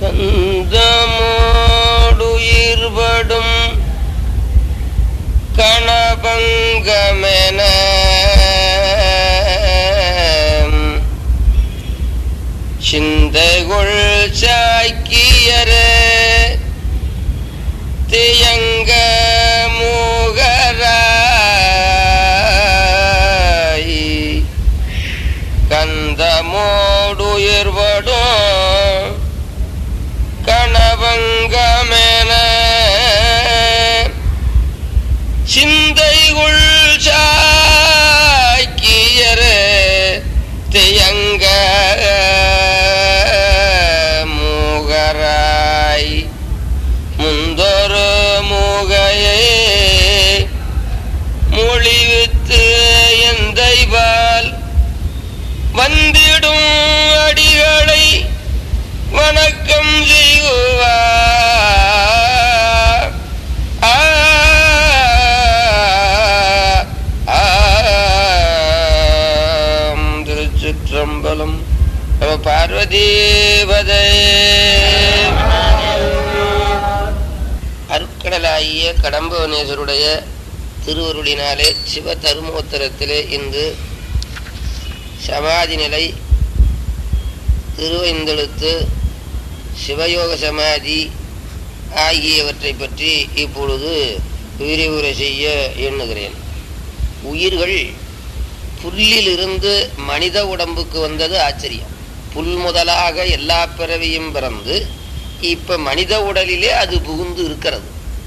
கந்தமோடுயிர்படும் கணபங்கமென சிந்தைகுள் சாக்கியர தியங்க மூகராய் கந்தமோடுயிர்படும் கணவங்கமென சிந்தைகுள் சாக்கியர தியங்க மூகராய் முந்தொரு மூகையே மொழிவித்து எந்தைபால் வந்திடும் அடிகளை வணக்கம் செய்வார் ஆ, ஆம், திருச்சிற்றம்பலம் நம பார்வதீபதே அருட்கடலாகிய கடம்பவனேஸ்வருடைய திருவருளினாலே சிவ தருமோத்தரத்திலே இன்று சமாதி நிலை திருவைந்தெழுத்து சிவயோக சமாதி ஆகியவற்றை பற்றி இப்பொழுது விரிவுரை செய்ய எண்ணுகிறேன் உயிர்கள் புல்லிலிருந்து மனித உடம்புக்கு வந்தது ஆச்சரியம் புல் முதலாக எல்லா பிறவியும் பிறந்து இப்ப மனித உடலிலே அது புகுந்து இருக்கிறது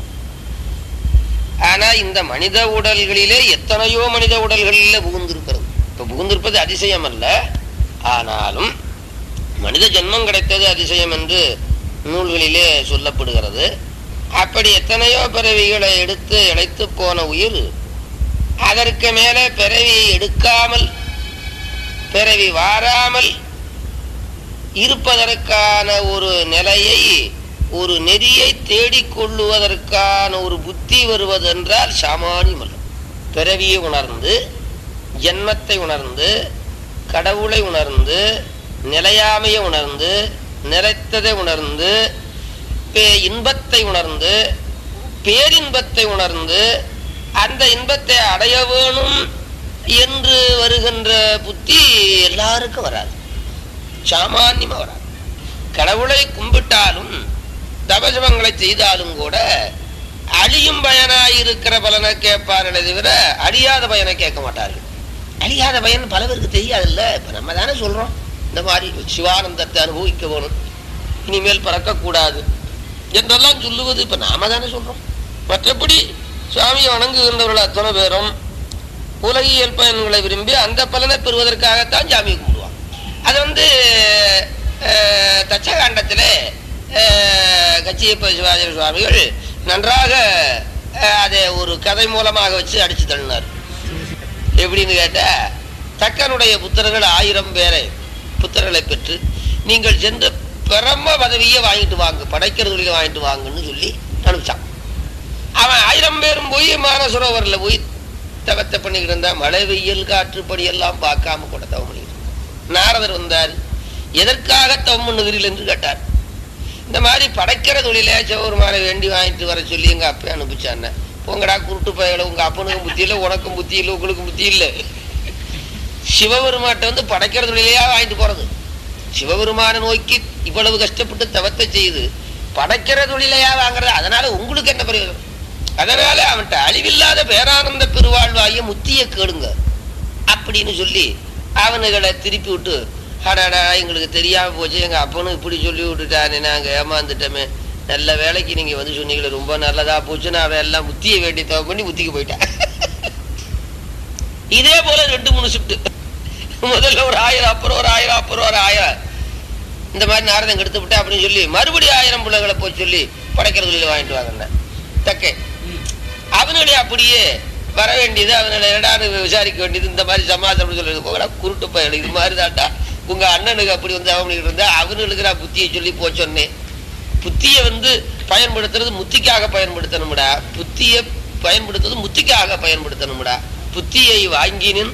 ஆனா இந்த மனித உடல்களிலே எத்தனையோ மனித உடல்களிலே புகுந்து இருக்கிறது இப்ப புகுந்திருப்பது அதிசயம் அல்ல ஆனாலும் மனித ஜென்மம் கிடைத்தது அதிசயம் என்று நூல்களிலே சொல்லப்படுகிறது அப்படி எத்தனையோ பிறவிகளை எடுத்து இழைத்து போன உயிர் அதற்கு மேலே பிறவி எடுக்காமல் பிறவி வாராமல் இருப்பதற்கான ஒரு நிலையை ஒரு நெறியை தேடிக்கொள்ளுவதற்கான ஒரு புத்தி வருவதென்றால் சாமானியம் பிறவியை உணர்ந்து ஜென்மத்தை உணர்ந்து கடவுளை உணர்ந்து நிலையாமையை உணர்ந்து நிலைத்ததை உணர்ந்து பே- இன்பத்தை உணர்ந்து பேரின்பத்தை உணர்ந்து அந்த இன்பத்தை அடைய வேணும் என்று வருகின்ற புத்தி எல்லாருக்கும் வராது சாமான்யமா வராது கடவுளை கும்பிட்டாலும் தபசமங்களை செய்தாலும் கூட அழியும் பயனாய் இருக்கிற பலனை கேட்பார்களே தவிர அழியாத பயனை கேட்க மாட்டார்கள் அழியாத பயன் பல பேருக்கு தெரியாதுல்ல இப்ப நம்ம தானே சொல்றோம் இந்த மாதிரி சிவானந்தத்தை அனுபவிக்க வேணும் இனிமேல் பறக்கக்கூடாது என்றெல்லாம் சொல்லுவது இப்ப நாம தானே சொல்றோம் மற்றபடி சுவாமியை வணங்குகின்றவர்கள் அத்தனை பேரும் உலகியல் பயன்களை விரும்பி அந்த பலனை பெறுவதற்காகத்தான் சாமியை கும்பிடுவாங்க அது வந்து அஹ், தச்சகாண்டத்திலே அஹ், கச்சியப்ப சிவாஜி சுவாமிகள் நன்றாக அஹ், அதை ஒரு கதை மூலமாக வச்சு அடிச்சு தள்ளினார் எப்படின்னு கேட்டா தக்கனுடைய புத்தர்கள் ஆயிரம் பேரை புத்தர்களை பெற்று நீங்கள் சென்று பிரம்ம பதவியை வாங்கிட்டு வாங்க படைக்கிறதுல வாங்கிட்டு வாங்கன்னு சொல்லி அனுப்பிச்சான் அவன் ஆயிரம் பேரும் போய் மானசரோவரில் போய் தவத்தை பண்ணிக்கிட்டு இருந்தா மழை வெயில் காற்று படி எல்லாம் பார்க்காம கூட தவம் பண்ணிக்கிட்டு இருந்தான். நாரதர் வந்தார் எதற்காக தவம் பண்ணுகிறீர்கள் என்று கேட்டார் இந்த மாதிரி படைக்கிற தொழில சிவபெருமானை வேண்டி வாங்கிட்டு வர சொல்லி எங்க அப்பே அனுப்பிச்சான போங்கடா குருட்டு பயல உங்க அப்பனுக்கும் புத்தி இல்லை உனக்கும் புத்தி இல்லை உங்களுக்கும் புத்தி இல்லை சிவபெருமாட்ட வந்து படைக்கிற தொழிலையா வாங்கிட்டு போறது சிவபெருமானை நோக்கி இவ்வளவு கஷ்டப்பட்டு தவத்தை செய்து படைக்கிற தொழிலையா வாங்குறது அதனால உங்களுக்கு என்ன பிரயோஜனம் அதனால அவன்கிட்ட அழிவில்லாத பேரானந்த பெருவாழ்வாகிய முத்திய கேளுங்க அப்படின்னு சொல்லி அவனுகளை திருப்பி விட்டு அடாடா எங்களுக்கு தெரியாம போச்சு எங்க அப்பனும் இப்படி சொல்லி விட்டுட்டானே நாங்க ஏமாந்துட்டோமே நல்ல வேலைக்கு நீங்க வந்து சொன்னீங்களே ரொம்ப நல்லதா போச்சு நான் எல்லாம் முத்திய வேண்டி தவம் பண்ணி முத்திக்கு போயிட்டேன் இதே போல ரெண்டு மூணு ஷிஃப்ட் முதல்ல ஒரு ஆயிரம் அப்புறம் ஒரு ஆயிரம் அப்புறம் ஒரு ஆயிரம் இந்த மாதிரி நாரதம் எடுத்து விட்டேன் அப்படின்னு சொல்லி மறுபடியும் ஆயிரம் பிள்ளைகளை போய் சொல்லி படைக்கிற தொழில வாங்கிட்டு வாங்க தக்கே அவனுடைய அப்படியே வர வேண்டியது அவனுடைய என்னடான்னு விசாரிக்க வேண்டியது இந்த மாதிரி சமாதானம் சொல்றது போகடா குருட்டு பயல் இது மாதிரி தான்டா உங்க அண்ணனுக்கு அப்படி வந்து அவன் பண்ணிக்கிட்டு இருந்தா அவனுக்கு நான் புத்தியை சொல்லி போ சொன்னேன் புத்தியை வந்து பயன்படுத்துறது முத்திக்காக பயன்படுத்தணும்டா புத்தியை பயன்படுத்துறது முத்திக்காக பயன்படுத்தணும்டா புத்தியை வாங்கினின்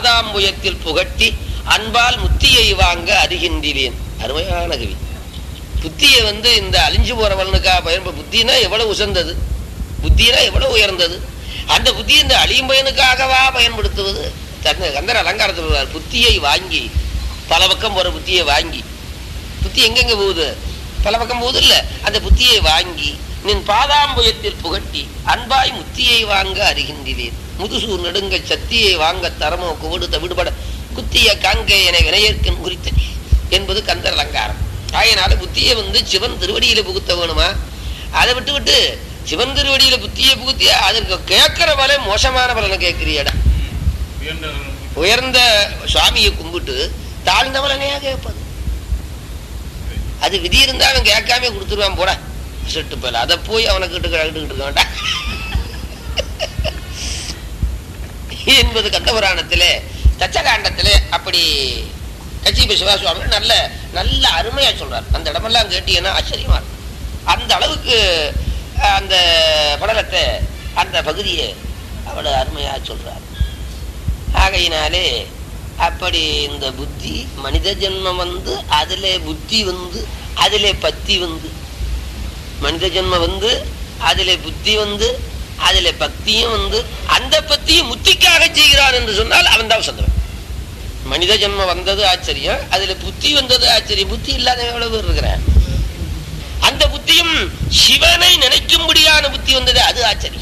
பாதாம்புயத்தில் புகட்டி அன்பால் முத்தியை வாங்க அறிகின்றேன் அருமையான கவி புத்தியை வந்து இந்த அழிஞ்சு போறவனுக்காக பயன்ப புத்தினா எவ்வளவு உசந்தது புத்தினா எவ்வளவு உயர்ந்தது அந்த புத்தி இந்த அழியும் பயனுக்காகவா பயன்படுத்துவது தன்னை கந்தர் அலங்காரத்தில் சொல்றார் புத்தியை வாங்கி பல பக்கம் போற புத்தியை வாங்கி புத்தி எங்கெங்க போகுது பல பக்கம் போகுது இல்ல அந்த புத்தியை வாங்கி நின் பாதாம்புயத்தில் புகட்டி அன்பாய் முத்தியை வாங்க அறிகின்றேன் முதுசூர் நெடுங்க சத்தியை வாங்க தரமோ குவடுத்த விடுபட குத்திய காங்கேயனை வினையேற்கன் குறித்தனி என்பது கந்தர் அலங்காரம் ஆகையினால புத்தியை வந்து சிவன் திருவடியில புகுத்த வேணுமா அதை விட்டு விட்டு சிவன் திருவடியில புத்தியை புகுத்தி அதற்கு கேட்கிற பல மோசமான பலனை கேட்கிறியடா உயர்ந்த சுவாமியை கும்பிட்டு தாழ்ந்த பலனையா கேட்பது அது விதி இருந்தா அவன் கேட்காம கொடுத்துருவான் போட செட்டு போல அதை போய் அவனை கிட்டு கிட்டுக்கிட்டு இருக்க வேண்டாம் என்பது கந்தபுராணத்திலே தச்சகாண்டத்திலே அப்படி கச்சிப சிவாசுவாமி நல்ல நல்ல அருமையா சொல்றார் அந்த இடமெல்லாம் கேட்டீங்கன்னா ஆச்சரியமா இருக்கும் அந்த அளவுக்கு அஹ், அந்த படலத்தை அந்த பகுதியை அவ்வளவு அருமையா சொல்றார் ஆகையினாலே அப்படி இந்த புத்தி மனித ஜென்மம் வந்து அதிலே புத்தி வந்து அதிலே பத்தி வந்து மனித ஜென்மம் வந்து அதிலே புத்தி வந்து அதிலே பக்தியும் வந்து அந்த பத்தியும் முத்திக்காக செய்கிறான் என்று சொன்னால் அவன் தான் சந்திரன் மனித ஜென்மம் வந்தது ஆச்சரியம் அதுல புத்தி வந்தது ஆச்சரியம் புத்தி இல்லாத எவ்வளவு பேர் இருக்கிறான் அந்த புத்தியும் சிவனை நினைக்கும்படியான புத்தி வந்தது அது ஆச்சரியம்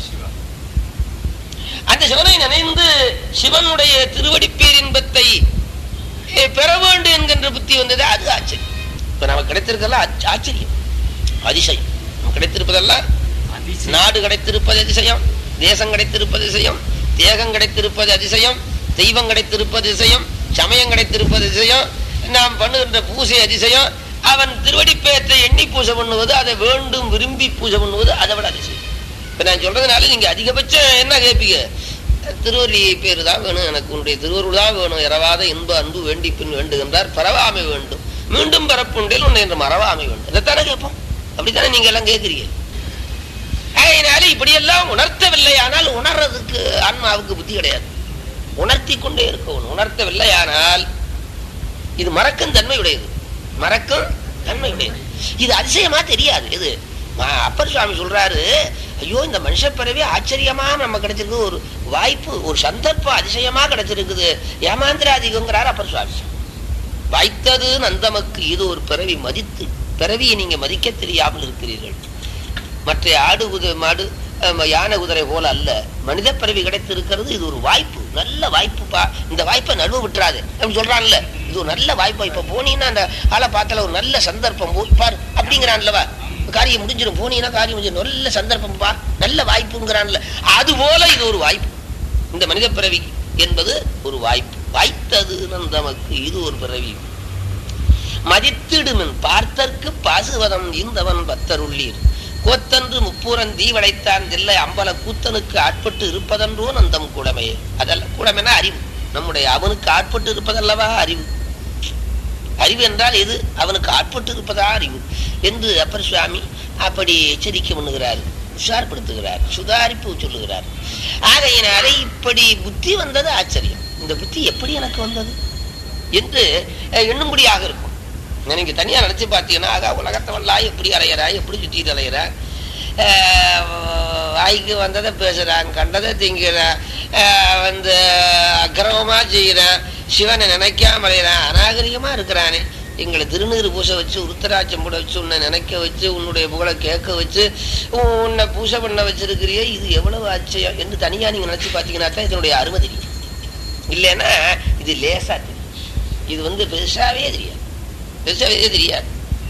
அந்த சிவனை நினைந்து சிவனுடைய திருவடி பேரின்பத்தை eh, பெற வேண்டும் என்கின்ற புத்தி வந்தது அது ஆச்சரியம் இப்ப நமக்கு கிடைத்திருக்கலாம் ஆச்ச- ஆச்சரியம் அதிசயம் நமக்கு கிடைத்திருப்பதெல்லாம் நாடு கிடைத்திருப்பது அதிசயம் தேசம் கிடைத்திருப்பது அதிசயம் தேகம் கிடைத்திருப்பது அதிசயம் தெய்வம் கிடைத்திருப்பது அதிசயம் சமயம் கிடைத்திருப்பது அதிசயம் நாம் பண்ணுகின்ற பூசை அதிசயம் அவன் திருவடிப்பேற்றை எண்ணி பூஜை பண்ணுவது அதை வேண்டும் விரும்பி பூஜை பண்ணுவது அதை விட அதிசயம் இப்ப நான் சொல்றதுனால நீங்க அதிகபட்சம் என்ன கேட்பீங்க திருவள்ளி பேரு தான் வேணும் எனக்கு உன்னுடைய திருவருள் தான் வேணும் இரவாத இன்ப அன்பு வேண்டி பின் வேண்டுகின்றார் பரவாமை வேண்டும் மீண்டும் பரப்புண்டில் உன்னை என்று மறவாமை வேண்டும் இதைத்தானே கேட்போம் அப்படித்தானே நீங்க எல்லாம் கேட்கிறீங்க ஆகையினால இப்படியெல்லாம் உணர்த்தவில்லை ஆனால் உணர்றதுக்கு ஆன்மாவுக்கு புத்தி கிடையாது உணர்த்தி கொண்டே இருக்கணும் உணர்த்தவில்லை ஆனால் இது மறக்கும் தன்மை உடையது மறக்கும் தன்மை உடையது இது அதிசயமா தெரியாது இது ம- அப்பர் சுவாமி சொல்றாரு ஐயோ இந்த மனுஷ பிறவி ஆச்சரியமா நம்ம கிடைச்சிருக்கு ஒரு வாய்ப்பு ஒரு சந்தர்ப்பம் அதிசயமா கிடைச்சிருக்குது ஏமாந்திராதிகங்கிறார் அப்பர் சுவாமி வாய்த்தது நந்தமக்கு இது ஒரு பிறவி மதித்து பிறவியை நீங்க மதிக்க தெரியாமல் இருக்கிறீர்கள் மற்ற ஆடு குதிரை மாடு அஹ், யானை குதிரை போல அல்ல மனித பிறவி கிடைத்திருக்கிறது இது ஒரு வாய்ப்பு நல்ல வாய்ப்புப்பா இந்த வாய்ப்பை நழுவ விட்டுறாது அப்படி சொல்றான்ல இது ஒரு நல்ல வாய்ப்பா இப்ப போனீங்கன்னா அந்த ஆளை பார்த்தால ஒரு நல்ல சந்தர்ப்பம் போய் பாரு அப்படிங்கிறான்லவா காரியம் முடிஞ்சிடும் போனீங்கன்னா காரியம் முடிஞ்சிடும் நல்ல சந்தர்ப்பம் பா நல்ல வாய்ப்புங்கிறான்ல அது போல இது ஒரு வாய்ப்பு இந்த மனித பிறவி என்பது ஒரு வாய்ப்பு வாய்த்தது நந்தமக்கு இது ஒரு பிறவி மதித்திடுமின் பார்த்தற்கு பாசுவதம் இந்தவன் பத்தருள்ளீர் கோத்தன்று முப்பூரன் தீவடைத்தான் தில்லை அம்பல கூத்தனுக்கு ஆட்பட்டு இருப்பதன்றோ நந்தம் கூடமே அதல்ல கூடமைனா அறிவு நம்முடைய அவனுக்கு ஆட்பட்டு இருப்பதல்லவா அறிவு அறிவு என்றால் எது அவனுக்கு ஆட்பட்டு இருப்பதா அறிவு என்று அப்பர் சுவாமி அப்படி எச்சரிக்கை பண்ணுகிறார் உஷார்படுத்துகிறார் சுதாரிப்பு சொல்லுகிறார் ஆகையினாலே இப்படி புத்தி வந்தது ஆச்சரியம் இந்த புத்தி எப்படி எனக்கு வந்தது என்று அஹ், எண்ணும்படியாக இருக்கும் நீங்க தனியா நினைச்சு பார்த்தீங்கன்னா ஆகா உலகத்தவன்லாம் எப்படி அலையிறா எப்படி சுற்றிட்டு அலையிறா அஹ், வாய்க்கு வந்ததை பேசுறான் கண்டதை திங்கிறான் அஹ், வந்து அக்கிரமமா செய்கிறான் சிவனை நினைக்காம அலையிறான் அநாகரிகமா இருக்கிறானே எங்களை திருநீறு பூசை வச்சு உருத்தராட்சம் போட வச்சு உன்னை நினைக்க வச்சு உன்னுடைய புகழை கேட்க வச்சு உன்னை பூசை பண்ண வச்சிருக்கிறியே இது எவ்வளவு ஆச்சரியம் என்று தனியா நீங்க நினைச்சு பார்த்தீங்கன்னா தான் இதனுடைய அருமை தெரியும் இல்லைன்னா இது லேசா தெரியும் இது வந்து பெருசாவே தெரியாது பெருசாவே தெரியாது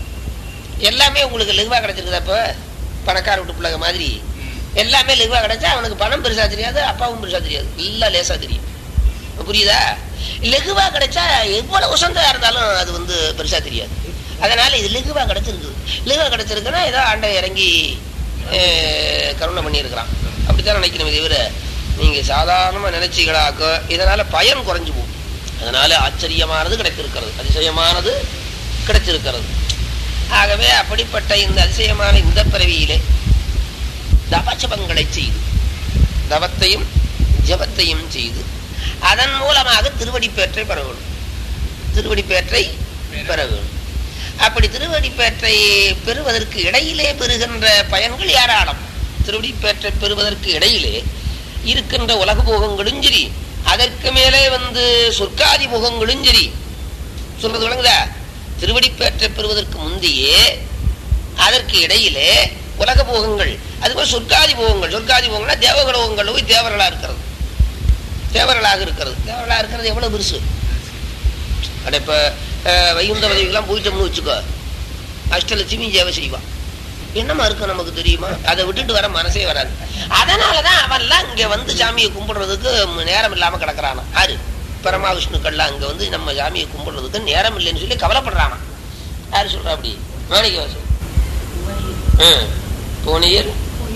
எல்லாமே உங்களுக்கு லெகுவா கிடைச்சிருக்குதா இப்போ பணக்கார வீட்டு பிள்ளைங்க மாதிரி எல்லாமே லெகுவா கிடைச்சா அவனுக்கு பணம் பெருசா தெரியாது அப்பாவும் பெருசா தெரியாது எல்லாம் லேசா தெரியும் புரியுதா லெகுவா கிடைச்சா எவ்வளவு உசந்தா இருந்தாலும் அது வந்து பெருசா தெரியாது அதனால இது லெகுவா கிடைச்சிருக்கு லெகுவா கிடைச்சிருக்குன்னா ஏதோ ஆண்டை இறங்கி அஹ், கருணை பண்ணியிருக்கிறான் அப்படித்தான் நினைக்கணும் தவிர நீங்க சாதாரணமா நினைச்சீங்களாக்க இதனால பயன் குறைஞ்சு போகும் அதனால ஆச்சரியமானது கிடைத்திருக்கிறது அதிசயமானது கிடைத்திருக்கிறது ஆகவே அப்படிப்பட்ட இந்த அதிசயமான இந்த பிறவியிலே தவச்சபங்களை செய்து தவத்தையும் ஜபத்தையும் செய்து அதன் மூலமாக திருவடி பேற்றை பெற வேண்டும் திருவடி பேற்றை பெற வேண்டும் அப்படி திருவடிப்பேற்றை பெறுவதற்கு இடையிலே பெறுகின்ற பயன்கள் ஏராளம் திருவடிப்பேற்றை பெறுவதற்கு இடையிலே இருக்கின்ற உலக போகங்களும் சரி அதற்கு மேலே வந்து சொர்க்காதி போகங்களும் சரி சொல்றது விளங்குதா திருவடிப்பேற்றை பெறுவதற்கு முந்தையே அதற்கு இடையிலே உலக போகங்கள் அதுபோல் சொர்க்காதி போகங்கள் சொர்க்காதி போகங்கள்னா தேவகலோகங்கள் போய் தேவர்களா இருக்கிறது தேவர்களாக இருக்கிறது தேவர்களாக இருக்கிறது எவ்வளவு பெருசு அட இப்ப அஹ், வைகுந்த பதவிக்கெல்லாம் போயிட்டோம்னு வச்சுக்கோ அஷ்டலட்சுமி ஜெவ செய்வான் என்னமா இருக்கு நமக்கு தெரியுமா அதை விட்டுட்டு வர மனசே வராது அதனாலதான் அவன்லாம் இங்க வந்து சாமியை கும்பிடுறதுக்கு நேரம் இல்லாம கிடக்குறானா ஆறு பரமாவிஷ்ணுக்கள்லாம் அங்க வந்து நம்ம சாமியை கும்பிடுறதுக்கு நேரம் இல்லைன்னு சொல்லி கவலைப்படுறானா யாரு சொல்றா அப்படி மாணிக்க வாசு போனியர்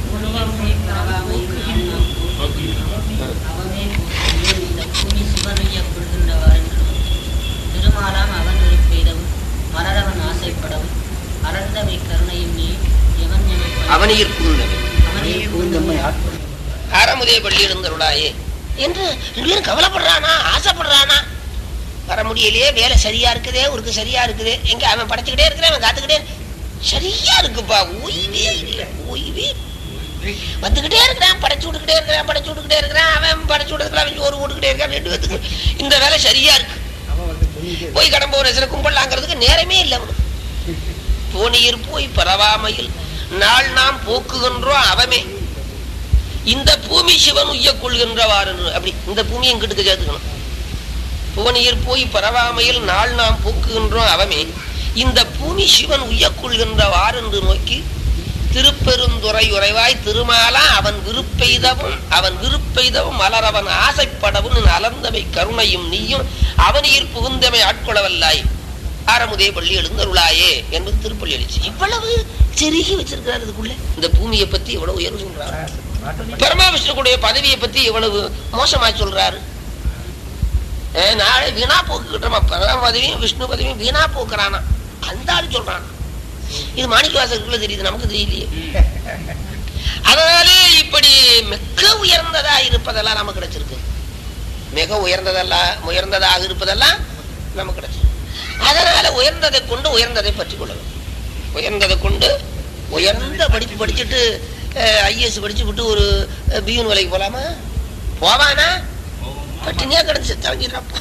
திருமாலாம் அவன் விருப்பெய்தவும் மலரவன் ஆசைப்படவும் அறந்தவை கருணையும் நீ எவன் எமை அவனியர் புகுந்தவை அவனே பூந்தம்மை அறமுதே பள்ளி இருந்தருளாயே என்று ரெண்டு பேரும் கவலைப்படுறானா ஆசைப்படுறானா வர முடியலையே வேலை சரியா இருக்குதே உனக்கு சரியா இருக்குதே எங்க அவன் படைச்சுக்கிட்டே இருக்கிறான் அவன் காத்துக்கிட்டே இரு- சரியா இருக்குப்பா ஓய்வே இல்லை ஓய்வே இல்லை. வந்துகிட்டே இருக்கிறான் படைச்சு விட்டுக்கிட்டே இருக்கிறான் படைச்சு விட்டுக்கிட்டே இருக்கிறான் அவன் படைச்சு விட்டுக்கிறான் அவன் சோறு போட்டுக்கிட்டே இருக்கான் ரெண்டு பேத்துக்கு இந்த வேலை சரியா இருக்கு அவன் வந்து சொல்லிட்டே போய் கடம்போ சில கும்பலாங்கிறதுக்கு நேரமே இல்லை அவனுக்கு போனியர் போய் பரவாமையில் நாள் நாம் போக்குகின்றோம் அவமே இந்த பூமி சிவன் உய்ய கொள்கின்றவாறு அப்படி இந்த பூமியை எங்கிட்டு சேர்த்துக்கணும் புவனியர் போய் பரவாமையில் நாள் நாம் போக்குகின்றோம் அவமே இந்த பூமி சிவன் உய்ய கொள்கின்றவாறு என்று நோக்கி திருப்பெருந்துறை உறைவாய் திருமாலா அவன் விருப்பெய்தவும் அவன் விருப்பெய்தவும் மலரவன் ஆசைப்படவும் நின் அலர்ந்தவை கருணையும் நீயும் அவனியில் புகுந்தமை ஆட்கொள்ளவல்லாய் ஆரமுதே பள்ளி எழுந்தருளாயே என்பது திருப்பள்ளி எழுச்சி இவ்வளவு செருகி வச்சிருக்கிறார் இதுக்குள்ள இந்த பூமியை பத்தி எவ்வளவு உயர்வு சொல்றாரு பரமாவிஷ்ணுடைய பதவியை பத்தி எவ்வளவு மோசமா சொல்றாரு அஹ் நாளை வீணா போக்குக்கிட்டோமா பரம பதவியும் விஷ்ணு பதவியும் வீணா போக்குறானா அந்த ஆள் சொல்றான் இது மாணிக்க வாசகருக்குள்ள தெரியுது நமக்கு தெரியலையே அதனாலே இப்படி மிக உயர்ந்ததா இருப்பதெல்லாம் நமக்கு கிடைச்சிருக்கு மிக உயர்ந்ததெல்லாம் உயர்ந்ததாக இருப்பதெல்லாம் நமக்கு கிடைச்சிருக்கு அதனால உயர்ந்ததை கொண்டு உயர்ந்ததை பற்றி கொள்ளணும் உயர்ந்ததை கொண்டு உயர்ந்த படிப்பு படிச்சுட்டு ஐஏஎஸ் படிச்சு விட்டு ஒரு பியூன் வேலைக்கு போலாமா போவானா பட்டினியா கிடந்து செத்தவங்கிடுறான்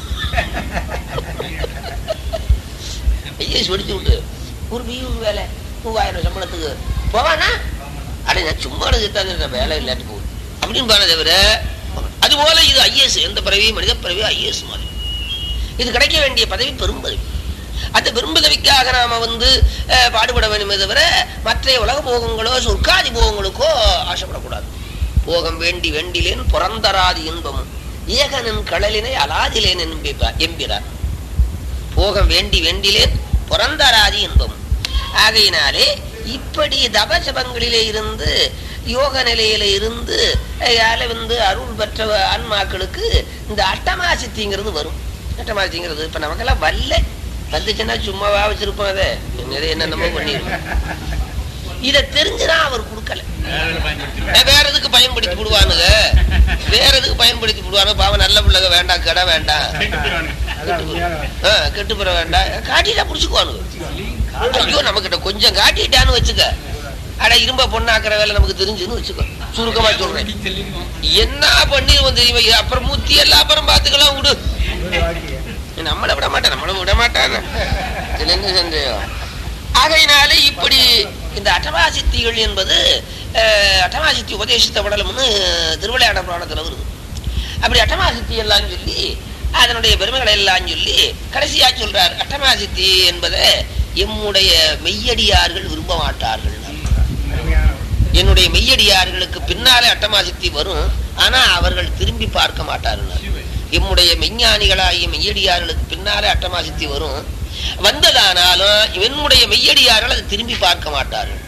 ஐஏஎஸ் படிச்சு விட்டு ஒரு பியூன் வேலை மூவாயிரம் சம்பளத்துக்கு போவானா அடே நான் சும்மா செத்தாங்க வேலை இல்லாட்டி போகுது அப்படின்னு பான தவிர அது போல இது ஐஏஎஸ் எந்த பிறவி மனித பிறவி ஐஏஎஸ் மாதிரி இது கிடைக்க வேண்டிய பதவி பெரும் பதவி அந்த பெரும் பதவிக்காக நாம வந்து அஹ், பாடுபட வேண்டுமே தவிர மற்ற உலக போகங்களோ சொர்க்காதி போகங்களுக்கோ ஆசைப்படக்கூடாது போகம் வேண்டி வேண்டிலேன் புறந்தராதி இன்பமும் ஏகனின் கடலினை அலாதிலேன் என்பிப்பா- எம்பிறார் போகம் வேண்டி வேண்டிலேன் புறந்தராதி இன்பமும் ஆகையினாலே இப்படி தபசபங்களிலே இருந்து யோக நிலையில இருந்து யால வந்து அருள் பெற்ற ஆன்மாக்களுக்கு இந்த அட்டமாசித்திங்கிறது வரும் அட்டமாசித்திங்கிறது இப்ப நமக்கெல்லாம் வல்ல வந்துச்சுன்னா சும்மாவா வச்சிருப்போம் அதை நிறைய என்னென்னமோ பண்ணிருப்போம் இதை தெரிஞ்சுதான் அவர் கொடுக்கல அஹ் வேற எதுக்கு பயன்படுத்தி விடுவானுங்க வேற எதுக்கு பயன்படுத்தி விடுவானுங்க பாவம் நல்ல பிள்ளைங்க வேண்டாம் கடை வேண்டாம் அதான் உண்மையான ஆஹ் கெட்டு போற வேண்டாம் காட்டிட்டா புடிச்சுக்குவானுங்க ஐயோ நம்ம கிட்ட கொஞ்சம் காட்டிட்டான்னு வச்சுக்க அட இரும்ப பொண்ணாக்குற வேலை நமக்கு தெரிஞ்சுன்னு வச்சுக்கோ சுருக்கமா சொல்றேன் என்ன பண்ணிடுவோம் தெரியுமா இது அப்புறம் முத்தி எல்லாம் அப்புறம் பாத்துக்கலாம் விடு ஒரு வாடிக்கை நம்மளை விட மாட்டான் நம்மளை விட மாட்டான் இதுல என்ன சந்தேகம் ஆகையினாலே இப்படி இந்த அட்டமாசித்திகள் என்பது அஹ், அட்டமாசித்தி உபதேசித்த படலம்னு திருவிளையாட புராணத்துல வருது அப்படி அட்டமாசித்தி எல்லாம் சொல்லி அதனுடைய பெருமைகளை எல்லாம் சொல்லி கடைசியா சொல்றார் அட்டமாசித்தி என்பதை எம்முடைய மெய்யடியார்கள் விரும்ப மாட்டார்கள் அருமையான என்னுடைய மெய்யடியார்களுக்கு பின்னாலே அட்டமாசித்தி வரும் ஆனா அவர்கள் திரும்பி பார்க்க மாட்டார்கள் எம்முடைய மெய்ஞானிகளாகிய மெய்யடியார்களுக்கு பின்னாலே அட்டமாசித்தி வரும் வந்ததானாலும் என்னுடைய மெய்யடியார்கள் அதை திரும்பி பார்க்க மாட்டார்கள்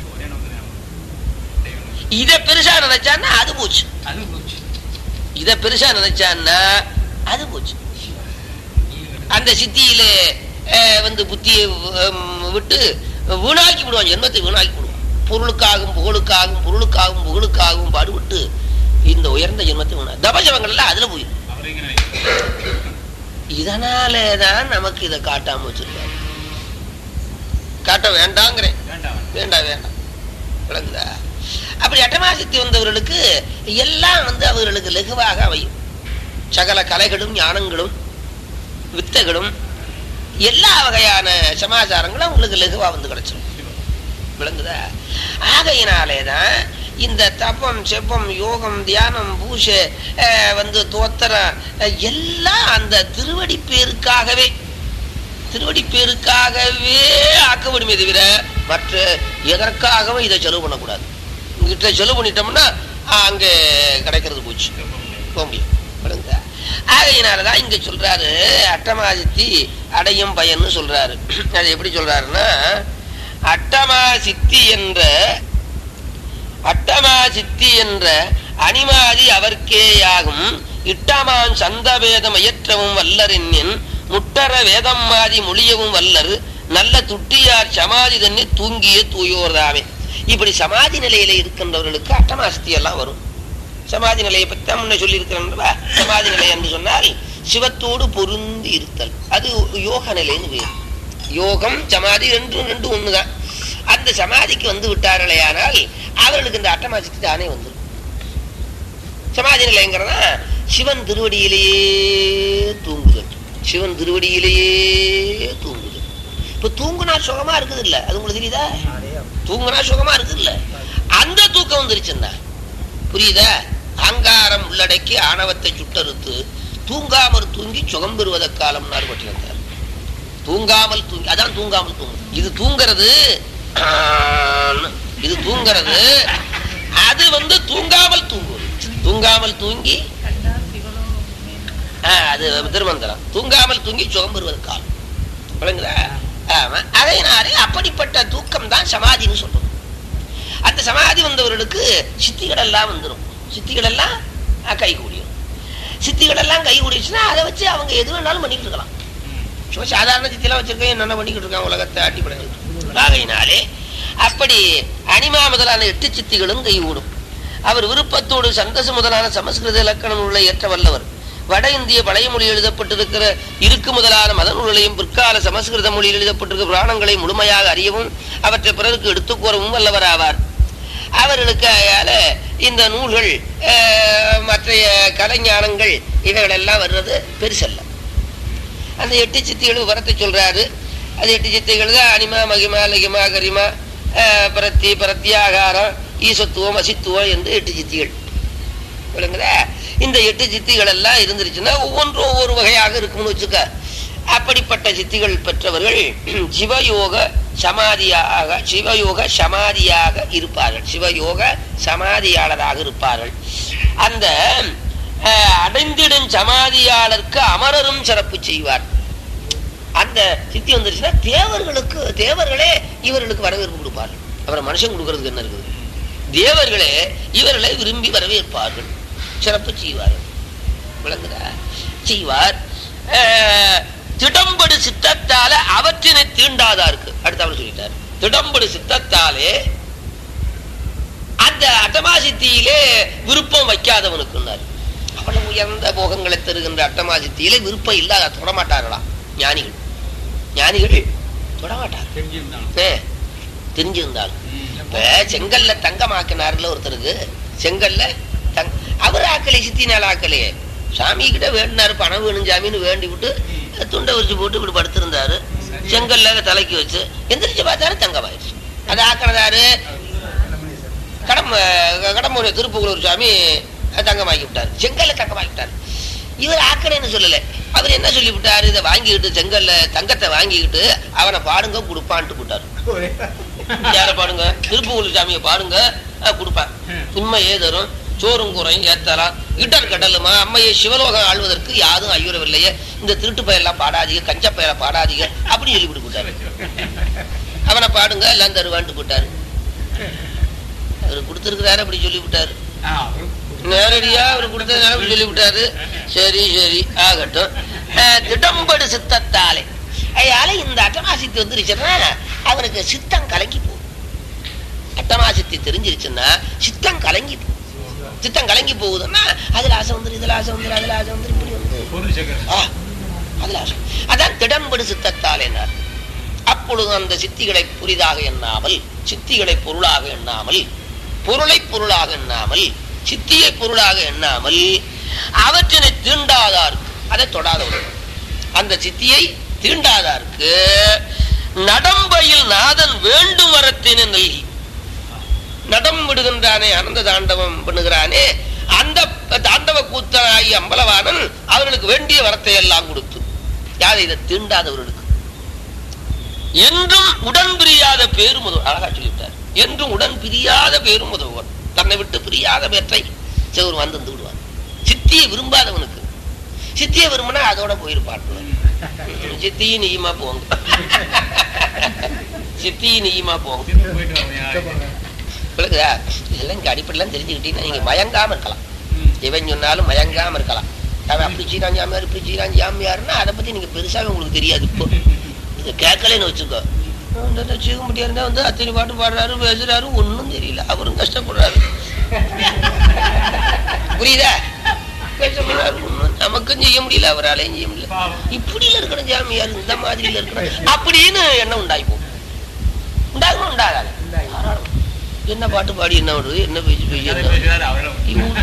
இத பெருசா நினைச்சான்னா அது போச்சு இத பெருசா நினைச்சான்னா அது போச்சு அந்த சித்தியிலே அஹ், வந்து புத்தியை ஹம், விட்டு வீணாக்கி விடுவான் ஜென்மத்தை வீணாக்கி விடுவான் பொருளுக்காகவும் புகழுக்காகவும் பொருளுக்காகவும் புகழுக்காகவும் பாடுபட்டு இந்த உயர்ந்த ஜென்மத்தை வீணா தபஜபங்கள் எல்லாம் அதுல போயிடும் இதனாலேதான் நமக்கு இதை காட்டாம வச்சிருக்காரு காட்ட வேண்டாங்கிறேன் வேண்டாம் வேண்டாம் வேண்டாம் விளங்குதா அப்படி அட்டமாசித்தி வந்தவர்களுக்கு எல்லாம் வந்து அவர்களுக்கு லகுவாக அமையும் சகல கலைகளும் ஞானங்களும் வித்தைகளும் எல்லா வகையான சமாச்சாரங்களும் அவங்களுக்கு லகுவா வந்து கிடைச்சிடும் விளங்குதா ஆகையினாலே தான் இந்த தப்பம் செப்பம் யோகம் தியானம் பூஷை அஹ், வந்து தோத்திரம் அஹ், எல்லாம் அந்த திருவடி பேருக்காகவே திருவடி பேருக்காகவே ஆக்க முடியுமே தவிர மற்ற எதற்காகவும் இதை செலவு பண்ணக்கூடாது இங்கிட்ட செலவு பண்ணிட்டோம்னா ஆஹ், அங்கே கிடைக்கிறது போச்சு போக முடியும் விளங்குதா? ஆகையினாலதான் இங்க சொல்றாரு அட்டமாசித்தி அடையும் பயன்னு சொல்றாரு அது எப்படி சொல்றாருன்னா அட்டமா சித்தி என்ற அட்டமா சித்தி என்ற அணிமாதி அவர்க்கேயாகும் இட்டமான் சந்தவேதம் இயற்றவும் வல்லர் என்னின் முட்டர வேதம் மாதி மொழியவும் வல்லர் நல்ல துட்டியார் சமாதி தண்ணி தூங்கிய தூயோர்தாமே இப்படி சமாதி நிலையில இருக்கின்றவர்களுக்கு அட்டமாசித்தி எல்லாம் வரும் சமாதி நிலையை பத்தி தான் முன்ன சொல்லியிருக்கிறேன் சமாதி நிலை என்று சொன்னால் சிவத்தோடு பொருந்தி இருத்தல் அது யோக நிலைன்னு பேர் யோகம் சமாதி ரெண்டும் ரெண்டும் ஒண்ணுதான் அந்த சமாதிக்கு வந்து விட்டார்களேயானால் அவர்களுக்கு இந்த அட்டமாசிக்கு தானே வந்துடும் சமாதி நிலைங்கிறதா சிவன் திருவடியிலேயே தூங்குதல் சிவன் திருவடியிலேயே தூங்குதல் இப்ப தூங்குனா சுகமா இருக்குது இல்ல அது உங்களுக்கு தெரியுதா தூங்குனா சுகமா இருக்குது இல்ல அந்த தூக்கம் வந்துருச்சுன்னா புரியுதா அங்காரம் உள்ளடக்கி ஆணவத்தை சுட்டறுத்து தூங்காமற் தூங்கி சுகம் பெறுவத காலம் பட்டினத்தார் தூங்காமல் தூங்கி அதான் தூங்காமல் தூங்கு இது தூங்குறது ஆன்னு. இது தூங்குறது அது வந்து தூங்காமல் தூங்குவது தூங்காமல் தூங்கி ஆ, அது திருமந்திரம் தூங்காமல் தூங்கி சுகம் பெறுவது காலம் விளங்குதா ஆமா அதனாலே அப்படிப்பட்ட தூக்கம் தான் சமாதின்னு சொல்றோம் அந்த சமாதி வந்தவர்களுக்கு சித்திகள் எல்லாம் வந்துடும் சித்திகள் எல்லாம் அஹ், கை கூடியும் சித்திகள் எல்லாம் கை கூடிச்சுன்னா அதை வச்சு அவங்க எது வேணாலும் பண்ணிட்டு இருக்கலாம் சும்மா சாதாரண சித்தியெல்லாம் வச்சிருக்கேன் என்னென்ன பண்ணிக்கிட்டு இருக்காங்க உலகத்தை ஆட்டி படைகள் ஆகையினாலே அப்படி அனிமா முதலான எட்டு சித்திகளும் கைகூடும் அவர் விருப்பத்தோடு சந்தசு முதலான சமஸ்கிருத இலக்கணம் உள்ள ஏற்ற வல்லவர் வட இந்திய பழைய மொழி எழுதப்பட்டிருக்கிற இருக்கு முதலான மத நூல்களையும் பிற்கால சமஸ்கிருத மொழியில் எழுதப்பட்டிருக்கிற புராணங்களை முழுமையாக அறியவும் அவற்றை பிறருக்கு எடுத்துக் கூறவும் வல்லவராவார் அவர்களுக்கு அயால இந்த நூல்கள் அஹ், மற்றைய கலைஞானங்கள் இவைகளெல்லாம் வர்றது பெருசல்ல அந்த எட்டு சித்திகள் விவரத்தை சொல்றாரு அது எட்டு சித்திகள் தான் அனிமா மகிமா லகிமா கரிமா அஹ், பிரத்தி பிரத்யாகாரம் ஈசத்துவம் அசித்துவம் என்று எட்டு சித்திகள் விளங்குதா இந்த எட்டு சித்திகள் எல்லாம் இருந்துருச்சுன்னா ஒவ்வொன்றும் ஒவ்வொரு வகையாக இருக்கும்னு வச்சுக்க அப்படிப்பட்ட சித்திகள் பெற்றவர்கள் சிவயோக சமாதியாக சிவயோக சமாதியாக இருப்பார்கள் சிவயோக சமாதியாளராக இருப்பார்கள் அந்த அஹ், அடைந்திடும் சமாதியாளருக்கு அமரரும் சிறப்பு செய்வார் அந்த சித்தி வந்துருச்சுன்னா தேவர்களுக்கு தேவர்களே இவர்களுக்கு வரவேற்பு கொடுப்பார்கள் அப்புறம் மனுஷன் கொடுக்கறதுக்கு என்ன இருக்குது தேவர்களே இவர்களை விரும்பி வரவேற்பார்கள் சிறப்பு செய்வார்கள் விளங்குதா செய்வார் அஹ், திடம்படு சித்தத்தால அவற்றினை தீண்டாதாருக்கு அடுத்து அவர் சொல்லிட்டார் திடம்படு சித்தத்தாலே அந்த அட்டமாசித்தியிலே விருப்பம் வைக்காதவனுக்குன்னார் அவ்வளவு உயர்ந்த போகங்களை தருகின்ற அட்டமாசித்தியிலே விருப்பம் இல்லாத தொடமாட்டார்களாம் ஞானிகள் ஞானிகள் தொடமாட்டார் தெரிஞ்சிருந்தாலும் ஏ, தெரிஞ்சிருந்தாலும் இப்ப செங்கல்ல தங்கமாக்கினார்ல ஒருத்தருக்கு செங்கல்ல தங் அவர் ஆக்கலை சித்தி நாள் ஆக்கலையே சாமி கிட்ட வேண்டினாரு பணம் வேணும் சாமின்னு வேண்டி விட்டு துண்டை வச்சு போட்டு இப்படி படுத்திருந்தாரு செங்கல்ல தலைக்கு வச்சு எந்திரிச்சு பார்த்தாரு தங்கமாயிருச்சு அது ஆக்கினதாரு கடம் கடம்பூர் திருப்புகலூர் சாமி தங்கமாக்கி விட்டார் செங்கல்ல தங்கமாக்கி விட்டார் இவர் ஆக்கலைன்னு சொல்லல அவர் என்ன சொல்லி விட்டாரு இதை வாங்கிக்கிட்டு செங்கல்ல தங்கத்தை வாங்கிக்கிட்டு அவனை பாடுங்க கொடுப்பான்ட்டு போட்டார் யார பாடுங்க திருப்புகலூர் சாமியை பாடுங்க அஹ், கொடுப்பான் உண்மையே தரும் சோறும் குறையும் ஏத்தலாம் இடர் கடலுமா அம்மையை சிவலோகம் ஆள்வதற்கு யாரும் ஐயுறவில்லையே இந்த திருட்டு பயெல்லாம் பாடாதீங்க கஞ்ச பயலை பாடாதீங்க அப்படி சொல்லி போட்டாரு அவனை பாடுங்க எல்லாம் தருவான்ட்டு போட்டாரு அவர் கொடுத்திருக்கிறாரு அப்படி சொல்லி விட்டாரு நேரடியா அவர் கொடுத்ததுனால அப்படி சொல்லி விட்டாரு சரி சரி ஆகட்டும் அஹ், திடம்படு சித்தத்தாலே அதனால இந்த அட்டமாசித்தி வந்துருச்சுன்னா அவனுக்கு சித்தம் கலங்கி போகும் அட்டமாசித்தி தெரிஞ்சிருச்சுன்னா சித்தம் கலங்கி போகும் சித்தம் கலங்கி போகுதுன்னா அதுல ஆசை வந்துரு இதுல ஆசை வந்துரு அதுல ஆசை வந்துரு இப்படி வந்து பொருள் சக்கரம் ஆ, அதுல ஆசை அதான் திடம்படு சித்தத்தாலேனார் அப்போ அப்பொழுது அந்த சித்திகளை புரிதாக எண்ணாமல் சித்திகளை பொருளாக எண்ணாமல் பொருளை பொருளாக எண்ணாமல் சித்தியை பொருளாக எண்ணாமல் அவற்றினை தீண்டாதார்க்கு அதை தொடாதவர்கள் அந்த சித்தியை தீண்டாதார்க்கு நடம்பையில் நாதன் வேண்டும் வரத்தினை நல்கி நடம் விடுகின்றானே ஆனந்த தாண்டவம் பண்ணுகிறானே அந்த தாண்டவ கூத்தனாகி அம்பலவாணன் அவர்களுக்கு வேண்டிய வரத்தை எல்லாம் கொடுத்து யார் இதை தீண்டாதவர்களுக்கு என்றும் உடன் பிரியாத பேரும் உதவு அழகா சொல்லிவிட்டார் என்றும் உடன் பிரியாத பேரும் உதவுவான் தன்னை விட்டு பிரியாத பேற்றை சிவர் வந்து வந்து விடுவான் சித்தியை விரும்பாதவனுக்கு சித்தியை விரும்பினா அதோட போயிருப்பான் சித்தியும் நீயுமா போங்க சித்தியும் நீயுமா போங்க விளக்குதா இதெல்லாம் இங்க அடிப்படையெல்லாம் தெரிஞ்சுக்கிட்டீங்கன்னா நீங்க மயங்காம இருக்கலாம் இவன் சொன்னாலும் மயங்காம இருக்கலாம் அவன் அப்படி சீரான் ஜாமியார் இப்படி சீரான் ஜாமியார்னா அதை பத்தி நீங்க பெருசாவே உங்களுக்கு தெரியாது இப்போ இது கேட்கலன்னு வச்சுக்கோ சீகமுட்டியா இருந்தா வந்து அத்தனை பாட்டு பாடுறாரு பேசுறாரு ஒண்ணும் தெரியல அவரும் கஷ்டப்படுறாரு புரியுதா கஷ்டப்படுறாரு ஒண்ணும் நமக்கும் செய்ய முடியல அவராலையும் செய்ய முடியல இப்படியில இருக்கணும் ஜாமியார் இந்த மாதிரியில இருக்கணும் அப்படின்னு எண்ணம் உண்டாயிப்போம் உண்டாகணும் உண்டாகாது தாராளம். என்ன பாட்டு பாடி என்ன வருது என்ன பேச்சு பேசி என்ன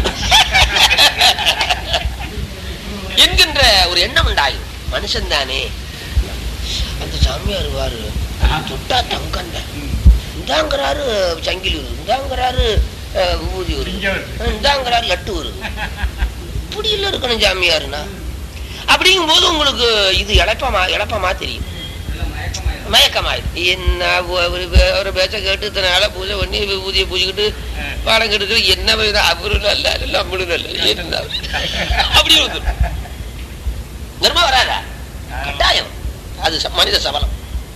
என்கின்ற ஒரு எண்ணம் உண்டாயும் மனுஷன் தானே அந்த சாமியார் வருவாரு தொட்டா தங்கண்ட இந்தாங்கிறாரு சங்கிலி வருது இந்தாங்கிறாரு அஹ், விபூதி வருது இங்க வருது. அஹ், இந்தாங்கிறாரு லட்டு வருது இப்படி இல்ல இருக்கணும் சாமியாருன்னா அப்படிங்கும் போது உங்களுக்கு இது இழப்பமா இழப்பமா தெரியும் மயக்கமாயிடும் என்ன ஒ- ஒரு பே- ஒரு பேச்ச கேட்டு இத்தனை நாளா பூஜை பண்ணி விபூதியை பூஜிக்கிட்டு பாடம் கெடுக்கிற என்ன வேணும்? அவரு நல்லா இல்ல நம்மளும் நல்ல என்ன அப்படி வந்துடும் நிர்மா வராதா கட்டாயம் அது ச- மனித சபலம்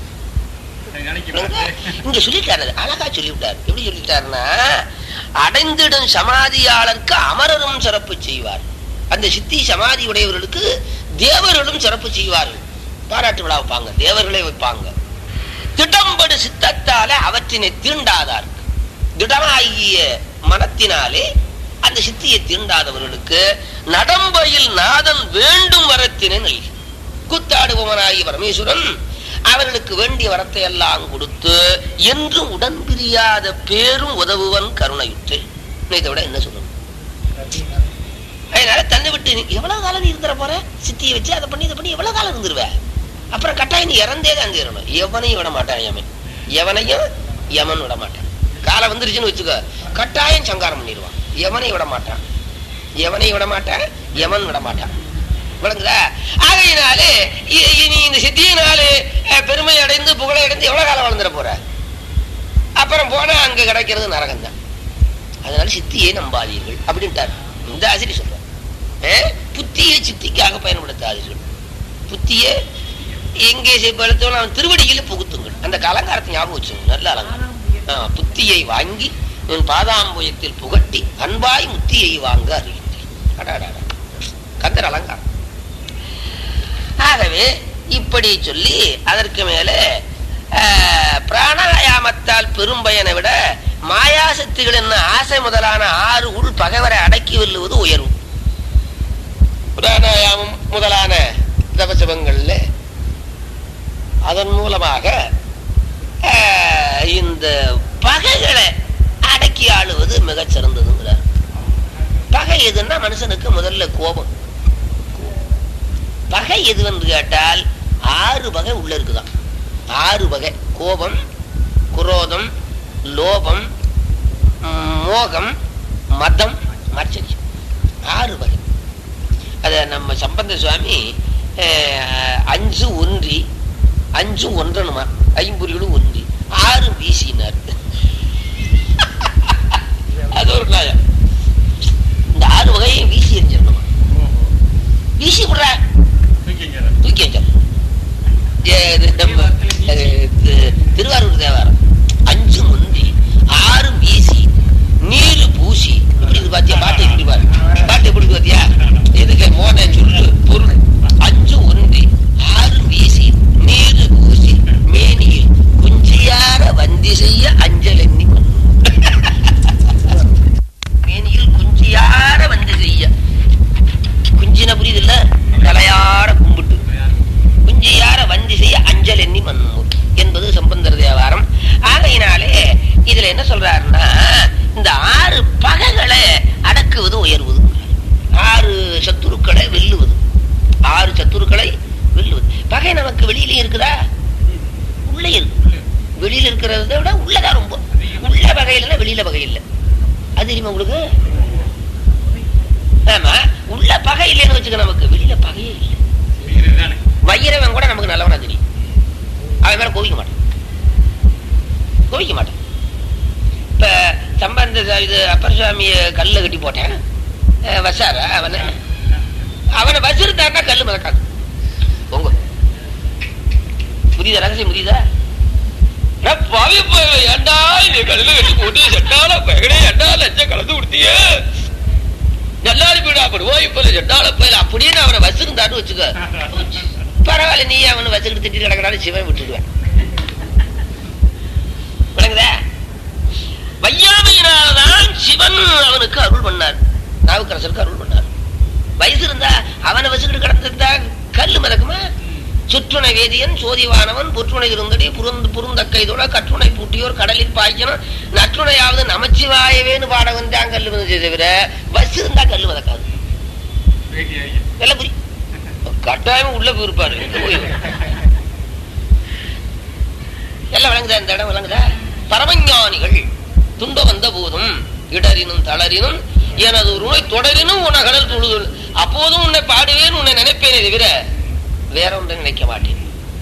இங்க சொல்லிட்டாரு அது அழகா சொல்லிவிட்டார் எப்படி சொல்லிட்டாருன்னா அடைந்திடும் சமாதியாளருக்கு அமரரும் சிறப்பு செய்வார் அந்த சித்தி சமாதி உடையவர்களுக்கு தேவர்களும் சிறப்பு செய்வார்கள் பாராட்டு விழா வைப்பாங்க தேவர்களை வைப்பாங்க திடம்படு சித்தத்தால அவற்றினை தீண்டாதார்க்கு திடமாகிய மனத்தினாலே அந்த சித்தியை தீண்டாதவர்களுக்கு நடம்பையில் நாதன் வேண்டும் வரத்தினை நல்கி கூத்தாடுபவனாகிய பரமேஸ்வரன் அவர்களுக்கு வேண்டிய வரத்தை எல்லாம் கொடுத்து என்றும் உடன் பிரியாத பேரும் உதவுவன் கருணையுற்று இதை விட என்ன சொல்லணும் அதனால தன்னை விட்டு நீ எவ்வளவு காலம் நீ இருந்துற போற சித்தியை வச்சு அதை பண்ணி இதை பண்ணி எவ்வளவு காலம் இருந்துருவ அப்புறம் கட்டாயம் நீ இறந்தே தான் தீரணும் எவனையும் விட மாட்டான் யமன் எவனையும் யமன் விட மாட்டான் காலம் வந்துருச்சுன்னு வச்சுக்கோ கட்டாயம் சங்காரம் பண்ணிடுவான் எவனையும் விட மாட்டான் எவனையும் விட மாட்டான் யமன் விட மாட்டான் விளங்குதா ஆகையினாலே இ- இனி இந்த சித்தியினாலே அஹ், பெருமை அடைந்து புகழை அடைந்து எவ்வளவு காலம் வாழ்ந்துட போற அப்புறம் போனா அங்க கிடைக்கிறது நரகம் தான் அதனால சித்தியை நம்பாதீர்கள் அப்படின்ட்டார் இந்த ஆசிரியர் சொல்றார் அஹ், புத்தியை சித்திக்காக பயன்படுத்தாதீர்கள் புத்தியை எங்கே செலுத்தவன் அவன் திருவடியில் புகுத்துங்கள் அந்த அலங்காரத்தை ஞாபகம் வச்சுங்க நல்ல அலங்காரம் ஆ, புத்தியை வாங்கி உன் பாதாம்புயத்தில் புகட்டி அன்பாய் முத்தியை வாங்க அறிகின்றேன் அடாடாடா கந்தர் அலங்காரம் ஆகவே இப்படி சொல்லி அதற்கு மேலே ஆஹ், பிராணாயாமத்தால் பெரும் பயனை விட மாயாசக்திகள் என்ன ஆசை முதலான ஆறு உள் பகைவரை அடக்கி வெல்லுவது உயர்வு பிராணாயாமம் முதலான தபசபங்கள்ல அதன் மூலமாக ஆஹ், இந்த பகைகளை அடக்கி ஆளுவது மிகச் சிறந்ததுங்கிறார் பகை எதுன்னா மனுஷனுக்கு முதல்ல கோபம் பகை எதுவென்று கேட்டால் ஆறு வகை உள்ள இருக்குதாம் ஆறு வகை கோபம் குரோதம் லோபம் ம், மோகம் மதம் மச்சரியம் ஆறு வகை அத நம்ம சம்பந்த சுவாமி அஹ், அஞ்சு ஒன்றி அஞ்சு ஒன்றணுமா ஐம்பொறிகளும் ஒன்றி ஆறு வீசினார் அது ஒரு நியாயம் இந்த ஆறு வகையும் வீசி எரிஞ்சிடணுமா வீசி விடுற தூக்கி எறிஞ்சிடணும். ஏ, இது நம்ம அது, தி- திருவாரூர் தேவாரம் அஞ்சு முந்தி ஆறு வீசி நீரு பூசி எப்படி இருக்கு பாத்தியா பாட்டு எப்படி பாரு பாட்டு எப்படி இருக்கு பாத்தியா எதுக்கு மோன சொல்லு பொருள் அஞ்சு ஒன்றி ஆறு வீசி நீரு பூசி மேனியில் குஞ்சியார வந்தி செய்ய அஞ்சல் எண்ணி மேனியில் குஞ்சியார வந்தி செய்ய குஞ்சின புரியுது இல்ல தலையார கும்பிட்டு குஞ்சியார வந்தி செய்ய அஞ்சல் எண்ணி மன்மூர் என்பது சொல்றாருன்னா இந்த ஆறு பகைகளை அடக்குவது உயர்வது ஆறு சத்துருக்களை வெல்லுவது ஆறு சத்துருக்களை வெல்லுவது பகை நமக்கு வெளியிலயும் இருக்குதா உள்ளே இருக்கு வெளியில இருக்கிறத விட உள்ளதான் ரொம்ப உள்ள வகை இல்லைன்னா வெளியில வகை இல்லை அது தெரியுமா உங்களுக்கு ஆமா உள்ள பகை இல்லைன்னு வச்சுக்க நமக்கு வெளியில பகையே இல்லை வைரவன் கூட நமக்கு நல்லவனா தெரியும் அவன் மேல கோவிக்க மாட்டான் கோவிக்க மாட்டான் இப்ப சம்பந்த சா- இது அப்பர் சுவாமிய கல்ல கட்டி போட்டேன் அஹ் வசாரா அவனை அவனை வச்சிருந்தாருன்னா கல்லு மதக்காது பொங்க புரியுதா ரகசியம் புரியுதா நான் பாவி பயலே, ஏன்டா இது கல்லுல கட்டி போட்டு செட்டால பகடே ஏன்டா லட்சம் கலந்து கொடுத்தியே நல்லாரி போயிடா படுவோம் இப்ப செட்டால போயில அப்படின்னு அவனை வச்சிருந்தான்னு வச்சுக்க பரவாயில்ல நீ அவனை வச்சுக்கிட்டு திட்டி கிடக்கிறான்னு சிவன் விட்டுடுவேன் விளங்குதா வையாமையினால்தான் சிவன் அவனுக்கு அருள் பண்ணார் நாவுக்கரசருக்கு அருள் பண்ணார் வயசு இருந்தா அவனை வச்சுக்கிட்டு கிடந்திருந்தா கல்லு மிதக்குமா சுற்றுணை வேதியன் சோதிவானவன் புற்றுணை இருந்தடி புருந்து புருந்தக்கைதோட கற்றுணை பூட்டியோர் கடலில் பாய்க்கணும் நற்றுணையாவது நமச்சிவாயவேன்னு பாட வந்தான் கல்லு மிதச்சே தவிர பஸ் இருந்தா கல்லு மிதக்காது எல்லாம் புரி கட்டாயம் உள்ள போயிருப்பாரு எங்க போய் எல்லாம் விளங்குதா இந்த இடம் விளங்குதா பரமஞானிகள் துன்ப வந்த போதும் இடரினும் தளரினும் எனது ஒரு உனை தொடரினும் உன கடல் துழுதுள் அப்போதும் உன்னை பாடுவேன் உன்னை நினைப்பேனே தவிர வேற ஒன்றை நினைக்க மாட்டேன்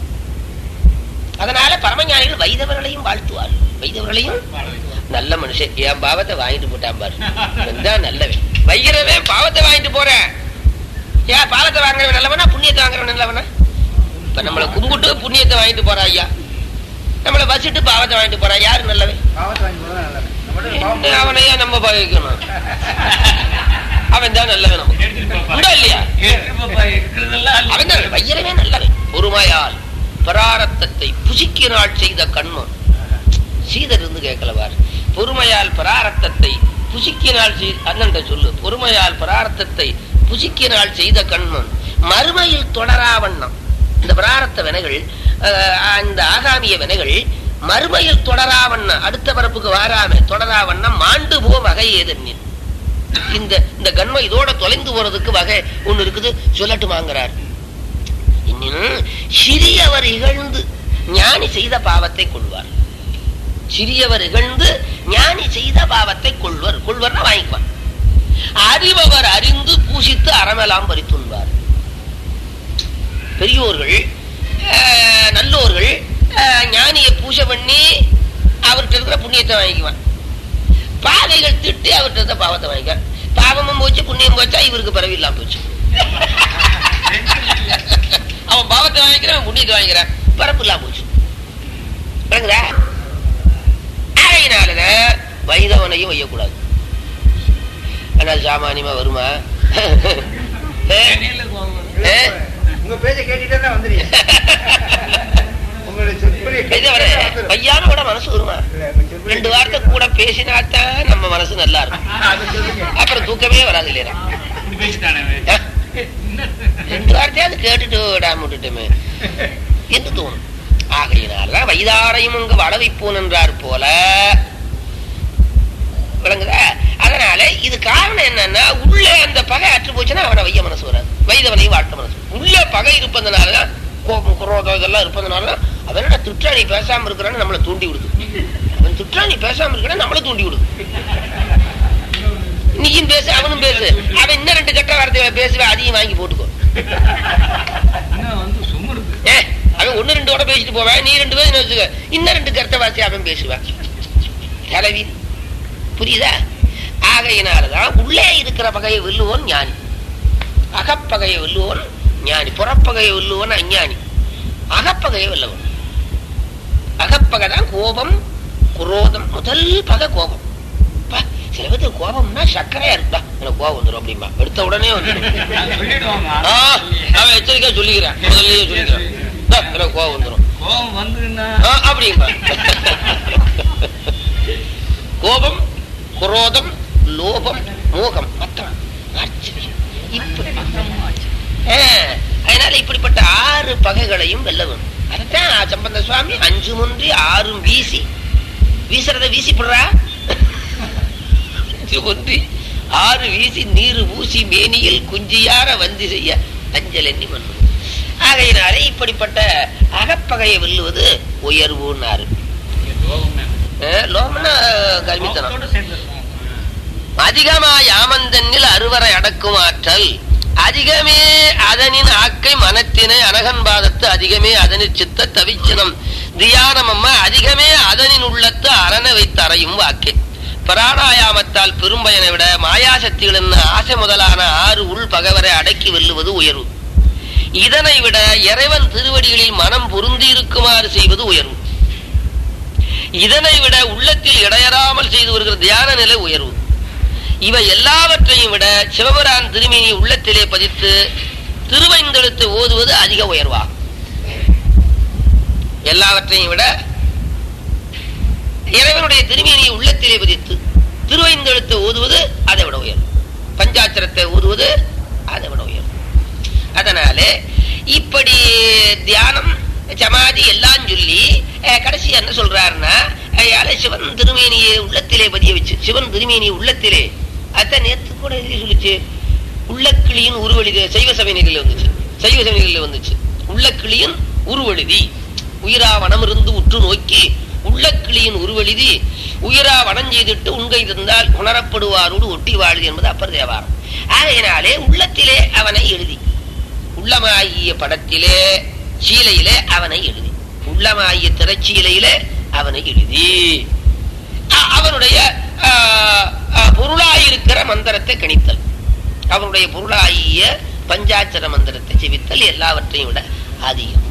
அதனால பரமஞானிகள் வைதவர்களையும் வாழ்த்துவார் வைதவர்களையும் நல்ல மனுஷன் என் பாவத்தை வாங்கிட்டு போட்டான் பாரு இவன்தான் நல்லவன் வைகிறவே பாவத்தை வாங்கிட்டு போறேன் ஏன் பாவத்தை வாங்குறவன் நல்லவனா புண்ணியத்தை வாங்குறவன் நல்லவனா இப்ப நம்மளை கும்பிட்டு புண்ணியத்தை வாங்கிட்டு போறா ஐயா நம்மளை வச்சுட்டு பாவத்தை வாங்கிட்டு போறா யாரு நல்லவன் பாவத்தை வாங்கி போடுறது நல்லது நம்மகிட்ட பாவம் என்ன அவனையா நம்ம பாவிக்கணும் அவன் தான் நல்லவன் நமக்கு உண்டா இல்லையா அவன் தான் வையரவே நல்லவன் பொறுமையால் பராரத்தத்தை புசிக்கினாள் செய்த கண்மம் சீதர் இருந்து கேட்கலவார் பொறுமையால் பராரத்தத்தை புசிக்கினாள் செய் அண்ணன் சொல்லு பொறுமையால் பராரத்தத்தை புசிக்கினாள் செய்த கண்மம் மறுமையில் தொடரா வண்ணம் இந்த பிராரத்த வினைகள் அஹ், இந்த ஆகாமிய வினைகள் மறுமையில் தொடரா வண்ணம் அடுத்த பரப்புக்கு வாராம தொடரா வண்ணம் மாண்டு போ வகை ஏதென்னின் இந்த இந்த கண்மை இதோட தொலைந்து போறதுக்கு வகை ஒண்ணு இருக்குது சொல்லட்டுமாங்கிறார் இன்னும் சிறியவர் இகழ்ந்து ஞானி செய்த பாவத்தை கொள்வார் சிறியவர் இகழ்ந்து ஞானி செய்த பாவத்தை கொள்வர் கொள்வர்னா வாங்கிக்குவார் அறிபவர் அறிந்து பூசித்து அறமெல்லாம் பறித்துண்பார் பெரியோர்கள் அஹ், நல்லோர்கள் அஹ், ஞானியை பூஜை பண்ணி அவர்கிட்ட இருக்கிற புண்ணியத்தை வாங்கிக்குவான் பாதைகள் திட்டி அவர்கிட்ட இருந்த பாவத்தை வாங்கிக்குவான் பாவமும் போச்சு புண்ணியம் போச்சா இவருக்கு பிறவி இல்லாம போச்சு அவன் பாவத்தை வாங்கிக்கிறான் புண்ணியத்தை வாங்கிக்கிறான் பிறப்பு இல்லாம போச்சு விளங்குதா ஆகையினாலதான் வைதவனையும் வையக்கூடாது ஆனா சாமானியமா வருமா ஏ? ஏ? உங்க பேச்ச கேட்டுட்டே தான் வந்துருங்க உங்களுடைய சொற்பொழிவை இது வர கேட்டுட்டே தான் வந்துரும். பையான கூட மனசு வருமா இல்ல, உங்க சொற்பொழிவை ரெண்டு வார்த்தை கூட பேசினாத்தான் நம்ம மனசு நல்லா இருக்கும் அதை சொல்லுங்க. அப்புறம் தூக்கமே வராது இல்லையா ரெண்டு வார்த்தையாவது கேட்டுட்டு விடாம விட்டுட்டுமே என்று தோணும் ஆகையினால்தான் வைதாரையும் அங்கு வள வைப்போன் என்றார் போல விளங்குதா அதனால இது காரணம் என்னன்னா உள்ள அந்த பகை அற்று போச்சுன்னா அவனை வைய மனசு வராது வைதவனையும் வாட்ட மனசு வராது. உள்ள பகை இருப்பதனாலதான் கோபம் குரோதம் இதெல்லாம் இருப்பதனாலதான் அவன் என்ன திட்டாணி பேசாம இருக்கிறான்னு நம்மளை தூண்டி விடுது அவன் திட்டாணி பேசாம இருக்கிறான்னு நம்மளை தூண்டி விடுது நீயும் பேசு அவனும் பேசு அவன் இன்னும் ரெண்டு கெட்ட வார்த்தை பேசுவேன் அதையும் வாங்கி போட்டுக்கோ ஏ அவன் ஒண்ணு ரெண்டோட பேசிட்டு போவேன் நீ ரெண்டு பேரும் வச்சுக்க இன்னும் ரெண்டு கருத்த வாசி அவன் பேசுவான் தலைவி புரியுதா ஆகையினாலதான் உள்ளே இருக்கிற பகையை வெல்லுவோன் ஞானி அகப்பகையை வெல்லுவோன் ஞானி புறப்பகையை வெல்லுவோன் அஞ்ஞானி அகப்பகையை வெல்லவன் அகப்பகை தான் கோபம் குரோதம் முதல் பகை கோபம் அப்பா, சில பேருக்கு கோபம்னா சர்க்கரையா இருக்குடா எனக்கு கோபம் வந்துடும் அப்படிம்பா எடுத்த உடனே வந்துடும் ஆ, அவன் எச்சரிக்கையா சொல்லிக்கிறேன் முதல்லயே சொல்லிக்கிறேன் "டா, எனக்கு கோபம் வந்துடும் ஆ, அப்படிம்பா கோபம் குரோதம் லோபம் மோகம் மத்தம் ஆச்சரியம் இப்படி ஆ, அதனால இப்படிப்பட்ட ஆறு பகைகளையும் வெல்ல வேணும் அதைத்தான் சம்பந்த சுவாமி அஞ்சு முன்றி ஆறும் வீசி வீசுறத வீசிப்படுறா ஒன்றி ஆறு வீசி நீர் ஊசி மேனியில் குஞ்சியார வந்து செய்ய அஞ்சல் எண்ணி மண்ணு ஆகையினாலே இப்படிப்பட்ட அகப்பகையை வெல்லுவது உயர்வுன்னாரு அஹ் லோகம்னா கல்வித்தனம் அதிகமாய் ஆமந்தன்னில் அறுவரை அடக்கும் ஆற்றல் அதிகமே அதனின் ஆக்கை மனத்தினை அனகன்பாதத்து அதிகமே அதனில் சித்த தவிச்சினம் தியானமம்ம அதிகமே அதனின் உள்ளத்து அரண வைத்து அறையும் வாக்கே பிராணாயாமத்தால் பெரும்பயனை விட மாயாசக்திகளின் ஆசை முதலான ஆறு உள் பகவரை அடக்கி வெல்லுவது உயர்வு இதனை விட இறைவன் திருவடிகளில் மனம் பொருந்தி இருக்குமாறு செய்வது உயர்வு இதனை விட உள்ளத்தில் இடையறாமல் செய்து வருகிற தியான நிலை உயர்வு இவை எல்லாவற்றையும் விட சிவபுரான் திருமேனி உள்ளத்திலே பதித்து திருவைந்தெழுத்து ஓதுவது அதிக உயர்வா எல்லாவற்றையும் விட இறைவனுடைய திருமேனியை உள்ளத்திலே பதித்து திருவைந்தெழுத்தை ஓதுவது அதை விட உயர்வு பஞ்சாட்சரத்தை ஓதுவது அதை விட உயர்வு அதனாலே இப்படி தியானம் சமாதி எல்லாம் சொல்லி அஹ், கடைசி என்ன சொல்றாருன்னா அயால சிவன் திருமேனியை உள்ளத்திலே பதிய வச்சு சிவன் திருமேனியை உள்ளத்திலே அதான் நேத்து கூட எழுதி சொல்லிச்சு உள்ளக்கிளியின் உருவெழுதி சைவ சமயநிலையில் வந்துச்சு சைவ சமயநிலையில் வந்துச்சு உள்ளக்கிளியின் உருவெழுதி உயிராவனம் இருந்து உற்று நோக்கி உள்ளக்கிளியின் உருவெழுதி உயிரா வனம் செய்திட்டு உண்கை இருந்தால் உணரப்படுவாரோடு ஒட்டி வாழுது என்பது அப்பர் தேவாரம் ஆகையினாலே உள்ளத்திலே அவனை எழுதி உள்ளமாகிய படத்திலே சீலையிலே அவனை எழுதி உள்ளமாகிய திரைச்சீலையிலே அவனை எழுதி அ- அவனுடைய ஆ, ஆ, பொருளாயிருக்கிற மந்திரத்தை கணித்தல் அவனுடைய பொருளாகிய பஞ்சாட்சர மந்திரத்தை செவித்தல் எல்லாவற்றையும் விட அதிகம்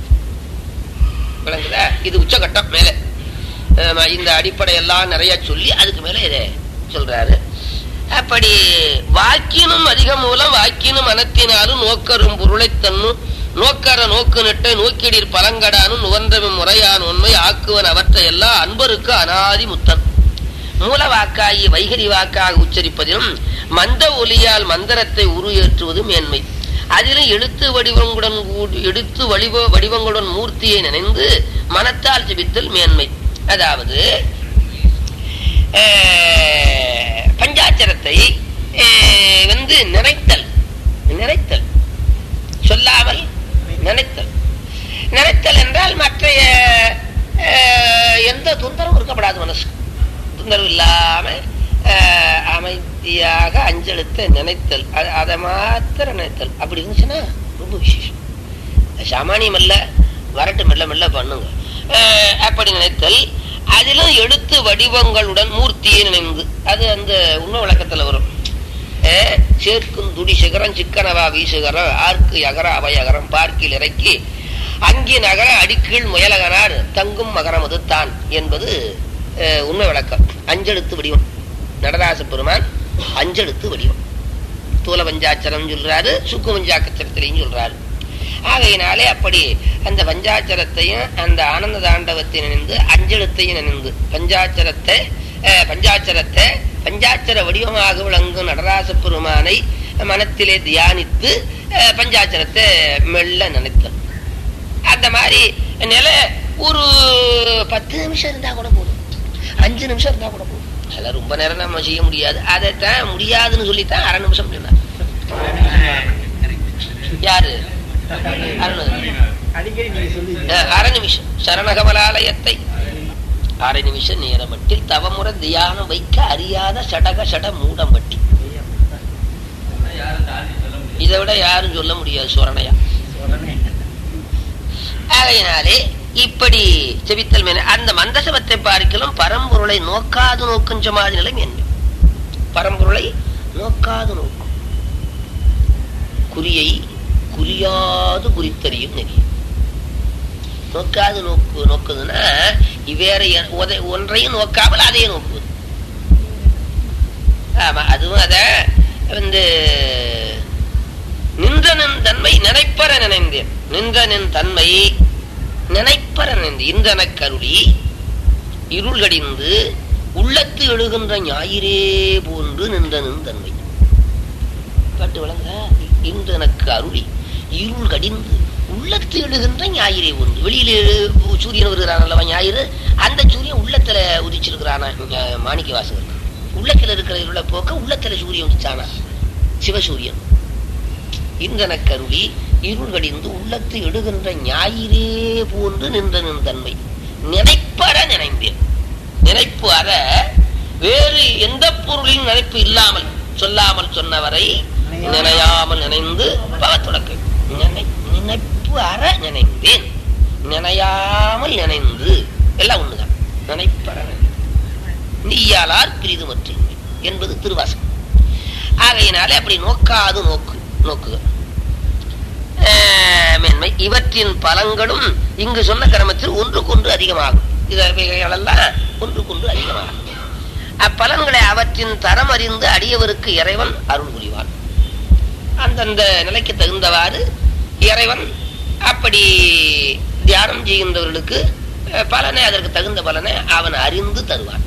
விளங்குதா இது உச்சகட்டம் மேலே ஆமா, இந்த அடிப்படை எல்லாம் நிறைய சொல்லி அதுக்கு மேல இதை சொல்றாரு அப்படி வாக்கினும் அதிக மூலம் வாக்கினும் மனத்தினாலும் நோக்கரும் பொருளை தன்னும் நோக்கர நோக்கு நெட்டை நோக்கிடீர் பலங்கடானும் நுவன்றவும் முறையான் உண்மை ஆக்குவன் அவற்றை எல்லாம் அன்பருக்கு அனாதி முத்தன் மூல வாக்காகி வைகரி வாக்காக உச்சரிப்பதிலும் மந்த ஒலியால் மந்திரத்தை உருவேற்றுவது மேன்மை அதிலும் எழுத்து வடிவங்களுடன் கூடி எழுத்து வடிவ வடிவங்களுடன் மூர்த்தியை நினைந்து மனத்தால் ஜெபித்தல் மேன்மை அதாவது அஹ், பஞ்சாட்சரத்தை அஹ், வந்து நினைத்தல் நினைத்தல் சொல்லாமல் நினைத்தல் நினைத்தல் என்றால் மற்ற எந்த தொந்தரவும் இருக்கப்படாது மனசு தொந்தரவு இல்லாம அஹ், அமைதியாக அஞ்செழுத்த நினைத்தல் அ- அதை மாத்திர நினைத்தல் அப்படி இருந்துச்சுன்னா ரொம்ப விசேஷம் சாமானியம் அல்ல வரட்டு மெல்ல மெல்ல பண்ணுங்க அஹ், அப்படி நினைத்தல் அதிலும் எழுத்து வடிவங்களுடன் மூர்த்தியை நினைந்து அது அந்த உண்மை விளக்கத்துல வரும் அஹ், சேர்க்கும் துடி சிகரம் சிக்கனவா வீசுகரம் ஆர்க்கு யகர அவையகரம் பார்க்கில் இறக்கி அங்கி நகர அடிக்கீழ் முயலகனார் தங்கும் மகரமது தான் என்பது அஹ், உண்மை விளக்கம் அஞ்செழுத்து வடிவம் நடராச பெருமான் அஞ்செழுத்து வடிவம் தூல பஞ்சாட்சரம் சொல்றாரு சுக்கு பஞ்சாக்கச்சரத்திலையும் சொல்றாரு ஆகையினாலே அப்படி அந்த பஞ்சாட்சரத்தையும் அந்த ஆனந்த தாண்டவத்தை நினைந்து அஞ்செழுத்தையும் நினைந்து பஞ்சாட்சரத்தை அஹ், பஞ்சாட்சரத்தை பஞ்சாட்சர வடிவமாக விளங்கும் நடராச பெருமானை மனத்திலே தியானித்து அஹ், பஞ்சாட்சரத்தை மெல்ல நினைத்தல் அந்த மாதிரி நிலை ஒரு பத்து நிமிஷம் இருந்தா கூட போதும் அஞ்சு நிமிஷம் இருந்தா கூட போதும் அதெல்லாம் ரொம்ப நேரம் நம்ம செய்ய முடியாது அதைத்தான் முடியாதுன்னு சொல்லித்தான் அரை நிமிஷம் சொன்னார் யாரு அருண் அடிக்கடி நீங்க சொல்லி அஹ், அரை நிமிஷம் சரணகமலாலயத்தை அரை நிமிஷம் நேரமட்டில் தவமுறை தியானம் வைக்க அறியாத சடக சட மூடம்பட்டி இதை விட யாரும் சொல்ல முடியாது சுரணையா ஆகையினாலே இப்படி செவித்தல் மேன அந்த மந்தசபத்தை பார்க்கலாம் பரம்பொருளை நோக்காது நோக்கும் சமாதி நிலை மேன்மை பரம்பொருளை நோக்காது நோக்கும் குறியை குறியாது குறித்தறியும் நெறி நோக்காது நோக்கு நோக்குதுன்னா இவ்வேற எ- ஒதை- ஒன்றையும் நோக்காமல் அதையே நோக்குவது ஆமா அதுவும் அத வந்து நின்றனின் தன்மை நினைப்பற நினைந்தேன் நின்றனின் தன்மை நினைப்பற நினைந்து இன்றன கருளி இருள் கடிந்து உள்ளத்து எழுகின்ற ஞாயிறே போன்று நின்றனின் தன்மை பாட்டு வழங்க இன்று எனக்கு அருளி இருள் கடிந்து உள்ளத்து எழுகின்ற ஞாயிறே ஒன்று வெளியில எழு- சூரியன் வருகிறான் அல்லவா ஞாயிறு அந்த சூரியன் உள்ளத்துல உதிச்சு ஞா- மாணிக்க வாசகர் உள்ளத்துல இருக்கிற இருளை போக்க உள்ளத்துல சூரியன் வந்துச்சானா சிவசூரியன் இந்தன கருளி இருள் கடிந்து உள்ளத்து எடுகின்ற ஞாயிறே போன்று நின்ற நின் தன்மை நினைப்பற நினைந்தேன் நினைப்பு அற வேறு எந்த பொருளின் நினைப்பு இல்லாமல் சொல்லாமல் சொன்னவரை நினையாமல் நினைந்து பவத்துடக்கு நினை நினைப்பு அற நினைந்தேன் நினையாமல் நினைந்து எல்லாம் ஒண்ணுதான் நினைப்பற நினைந்து. நீயாளார் பிரிது மற்றும் என்பது திருவாசகம் ஆகையினாலே அப்படி நோக்காது நோக்கு நோக்குக ஆஹ் மேன்மை இவற்றின் பலங்களும் இங்கு சொன்ன கிரமத்தில் ஒன்றுக்கொன்று அதிகமாகும் இவைகளெல்லாம் ஒன்றுக்கொன்று அதிகமாகும் அப்பலன்களை அவற்றின் தரம் அறிந்து அடியவருக்கு இறைவன் அருள் புரிவான் அந்தந்த நிலைக்கு தகுந்தவாறு இறைவன் அப்படி தியானம் செய்கின்றவர்களுக்கு அஹ், பலனை அதற்கு தகுந்த பலனை அவன் அறிந்து தருவான்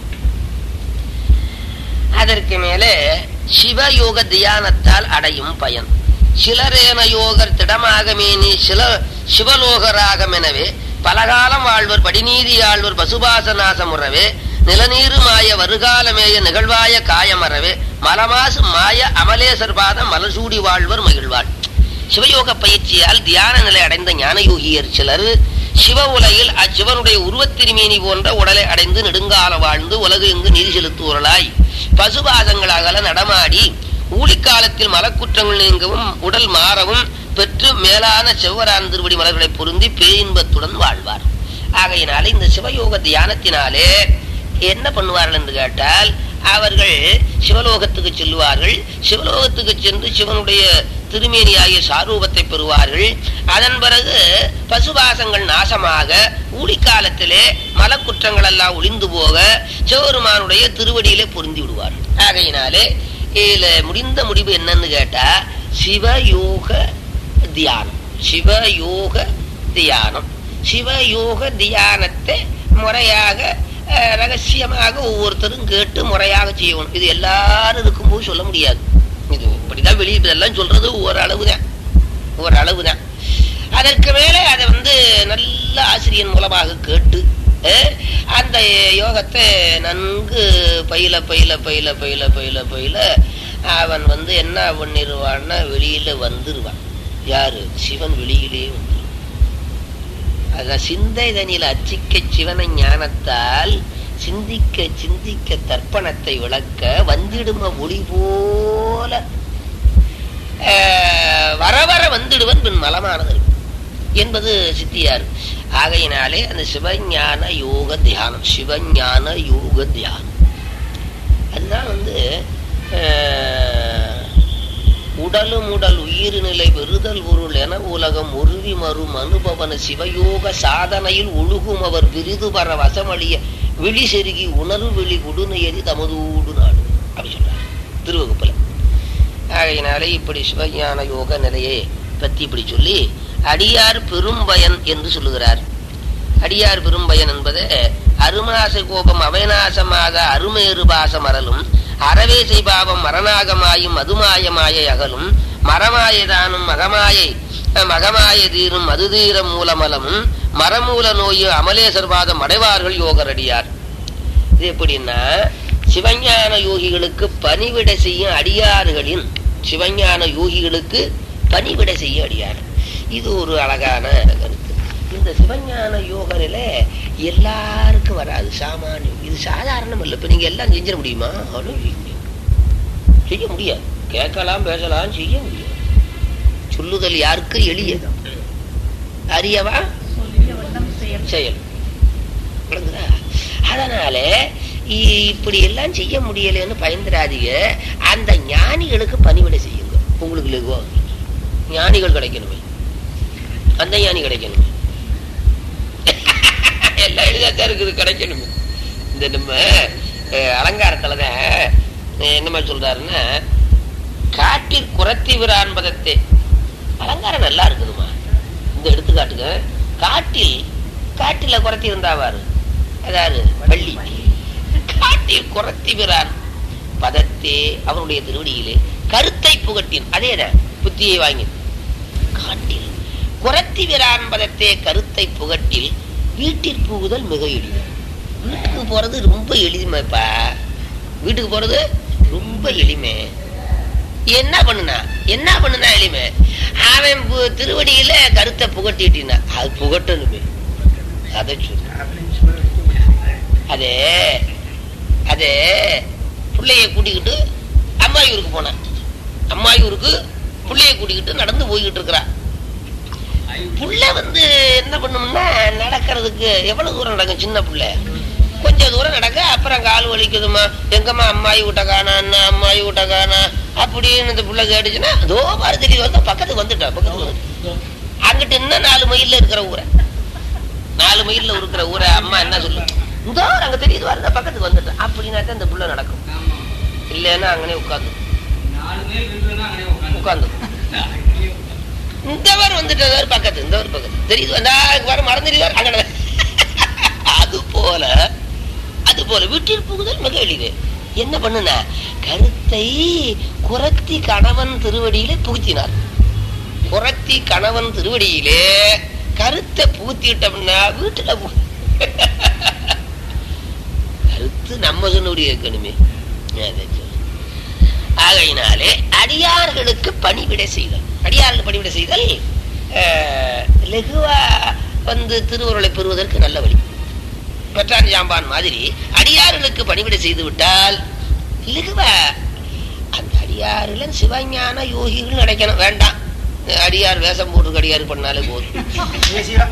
அதற்கு மேலே சிவயோக தியானத்தால் அடையும் பயன் சிலரேன யோகர் திடமாக மேனி சில சிவலோகராகம் எனவே பலகாலம் வாழ்வர் படிநீதி ஆழ்வர் பசுபாச நாசமுறவே நிலநீரு மாய வருகாலமேய நிகழ்வாய காயமறவே மலமாசு மாய அமலேசர் பாதம் மலசூடி வாழ்வர் மகிழ்வாள் சிவயோக பயிற்சியால் தியான நிலை அடைந்த ஞானயோகியர் சிலர் சிவ உலகில் அச்சிவனுடைய உருவத்திருமேனி போன்ற உடலை அடைந்து நெடுங்கால வாழ்ந்து உலகு எங்கு நீதி செலுத்துவர்களாய் பசுபாதங்களாக நடமாடி ஊழிக்காலத்தில் மலக்குற்றங்கள் நீங்கவும் உடல் மாறவும் பெற்று மேலான செவ்வரான் திருவடி மலர்களை பொருந்தி பேரின்பத்துடன் வாழ்வார் ஆகையினாலே இந்த சிவயோக தியானத்தினாலே என்ன பண்ணுவார்கள் என்று கேட்டால் அவர்கள் சிவலோகத்துக்கு செல்லுவார்கள் சிவலோகத்துக்கு சென்று சிவனுடைய திருமேனியாகிய சாரூபத்தை பெறுவார்கள் அதன் பிறகு பசுபாசங்கள் நாசமாக ஊழிக்காலத்திலே மலக்குற்றங்கள் எல்லாம் ஒளிந்து போக சிவபெருமானுடைய திருவடியிலே பொருந்தி விடுவார்கள் ஆகையினாலே இதுல முடிந்த முடிவு என்னன்னு கேட்டா சிவயோக தியானம் சிவயோக தியானம் சிவயோக தியானத்தை முறையாக அஹ், ரகசியமாக ஒவ்வொருத்தரும் கேட்டு முறையாக செய்யணும் இது எல்லாரும் இருக்கும்போது சொல்ல முடியாது இது இப்படிதான் வெளியிட்டு எல்லாம் சொல்றது ஒரு அளவுதான் ஒரு அளவுதான் அதற்கு மேலே அதை வந்து நல்ல ஆசிரியன் மூலமாக கேட்டு அஹ், அந்த யோகத்தை நன்கு பயில பயில பயில பயில பயில பயில அவன் வந்து என்ன பண்ணிடுவான்னா வெளியில வந்துருவான் யாரு சிவன் வெளியிலே வந்துருவான் அதான் சிந்தை தனியில் அச்சிக்க சிவன ஞானத்தால் சிந்திக்க சிந்திக்க தர்ப்பணத்தை விளக்க வந்திடும ஒளி போல ஆஹ், வர வர வந்துடுவன் பின் மலமானது என்பது சித்தியார் ஆகையினாலே அந்த சிவஞான யோக தியானம் சிவஞான யோக தியானம் அதுதான் வந்து ஆஹ், உடலும் உடல் உயிர் நிலை வெறுதல் பொருள் என உலகம் உருவி மறும் அனுபவன சிவயோக சாதனையில் ஒழுகும் அவர் விருது வர வசமளிய விழி செருகி உணர்வு வெளி உடுநெறி தமதூடு நாடு அப்படி சொல்றார் திருவகுப்புல ஆகையினாலே இப்படி சிவஞான யோக நிலையை பத்தி இப்படி சொல்லி அடியார் பெரும்பயன் என்று சொல்லுகிறார் அடியார் பெரும்பயன் என்பது அருமாச கோபம் அவைநாசமாக அருமேறு பாசம் அறலும் அறவே செய்பாவம் மரணாகமாயும் மதுமாயமாய அகலும் மரமாயதானும் மகமாயை அஹ், மகமாய தீரும் மதுதீரம் மூலமலமும் மரமூல நோயு அமலேசர்வாதம் அடைவார்கள் யோகரடியார் இது எப்படின்னா சிவஞான யோகிகளுக்கு பணிவிடை செய்யும் அடியாறுகளின் சிவஞான யோகிகளுக்கு பணிவிடை செய்யும் அடியார் இது ஒரு அழகான கருத்து இந்த சிவஞான யோக நிலை எல்லாருக்கும் வராது சாமானியம் இது சாதாரணம் இல்லை இப்ப நீங்க எல்லாம் செஞ்சிட முடியுமா அவ்வளவு செய்ய முடியாது. செய்ய முடியாது கேட்கலாம் பேசலாம் செய்ய முடியாது சொல்லுதல் யாருக்கு எளியது அறியவா செயல் விளங்குதா அதனால இ- இப்படி எல்லாம் செய்ய முடியலன்னு பயந்துடாதீங்க அந்த ஞானிகளுக்கு பணிவிடை செய்யுங்க உங்களுக்கு லகுவா வந்துரும். ஞானிகள் கிடைக்கணுமே அந்த ஞானி கிடைக்கணுமே எல்லாம் எழுதாத்தான் இருக்குது கிடைக்கணுமே இந்த நம்ம அஹ், அலங்காரத்துலதான் அஹ், என்ன மாதிரி சொல்றாருன்னா காட்டில் குரத்தி விரான்பதத்தை அலங்காரம் நல்லா இருக்குதுமா இந்த எடுத்துக்காட்டுங்க காட்டில் காட்டில குரத்தி இருந்தாவாரு அதாவது பள்ளி காட்டில் குரத்தி விரான் பதத்தே அவனுடைய திருவடியிலே கருத்தை புகட்டின் அதேதான் புத்தியை வாங்கி காட்டில் குரத்தி விரான் பதத்தே கருத்தை புகட்டில் வீட்டில் புகுதல் மிக எளிது வீட்டுக்கு போறது ரொம்ப எளிமைப்பா வீட்டுக்கு போறது ரொம்ப எளிமை என்ன பண்ணுனா என்ன பண்ணுனா எளிமை அவன் பு- திருவடியில கருத்தை புகட்டிட்டினா அது புகட்டணுமே அதை சொல்லு அப்படின்னு சொல்லி வைக்க முடியாது. அதே அதே பிள்ளைய கூட்டிக்கிட்டு அம்மாயூருக்கு போனேன் அம்மாயூருக்கு பிள்ளைய கூட்டிக்கிட்டு நடந்து போய்கிட்டு இருக்கிறா புள்ள வந்து என்ன பண்ணும்னா நடக்கிறதுக்கு எவ்வளவு தூரம் நடக்கும் சின்ன புள்ள கொஞ்சம் தூரம் நடக்க அப்புறம் கால் வலிக்குதுமா எங்கம்மா அம்மாயி விட்ட காணா அம்மாயி விட்ட காணா அப்படின்னு இந்த புள்ள கேட்டுச்சுன்னா அதோ பாரு தெரியுது வந்து பக்கத்துக்கு வந்துட்டா பக்கத்துக்கு வந்து அங்கிட்டு இன்னும் நாலு மைல்ல இருக்கிற ஊரை நாலு மைல்ல இருக்கிற ஊரை அம்மா என்ன சொல்லு இதோ அங்க தெரியுது பாருங்க பக்கத்துக்கு வந்துட்டேன் அப்படின்னாக்கா இந்த புள்ள நடக்கும் இல்லைன்னா அங்கனே உட்காந்து உட்காந்து இந்தவர் வந்துட்டார் பக்கத்து இந்தவர் பக்கத்து தெரியுது வந்தா வர மறந்துடுவார் அங்கே அது போல அது போல வீட்டில் புகுதல் மிக எளிது என்ன பண்ணுனா கருத்தை குரத்தி கணவன் திருவடியிலே புகுத்தினார் குரத்தி கணவன் திருவடியிலே கருத்தை புகுத்திட்டோம்னா வீட்டுல பு- கருத்து நம்ம சொன்னபடி இருக்கணுமே அதை சொல்லு. ஆகையினாலே அடியார்களுக்கு பணிவிடை செய்தல் அடியார்களுக்கு பணிவிடை செய்தல் அஹ், லெகுவா வந்து திருவுருளை பெறுவதற்கு நல்ல வழி பெற்றான் ஜாம்பான் மாதிரி அடியார்களுக்கு பணிவிடை செய்து விட்டால் லெகுவா அந்த அடியாறுல சிவஞான யோகிகள் கிடைக்கணும் வேண்டாம் அடியார் வேஷம் போட்டு அடியார் பண்ணாலே போதும் பேசியா?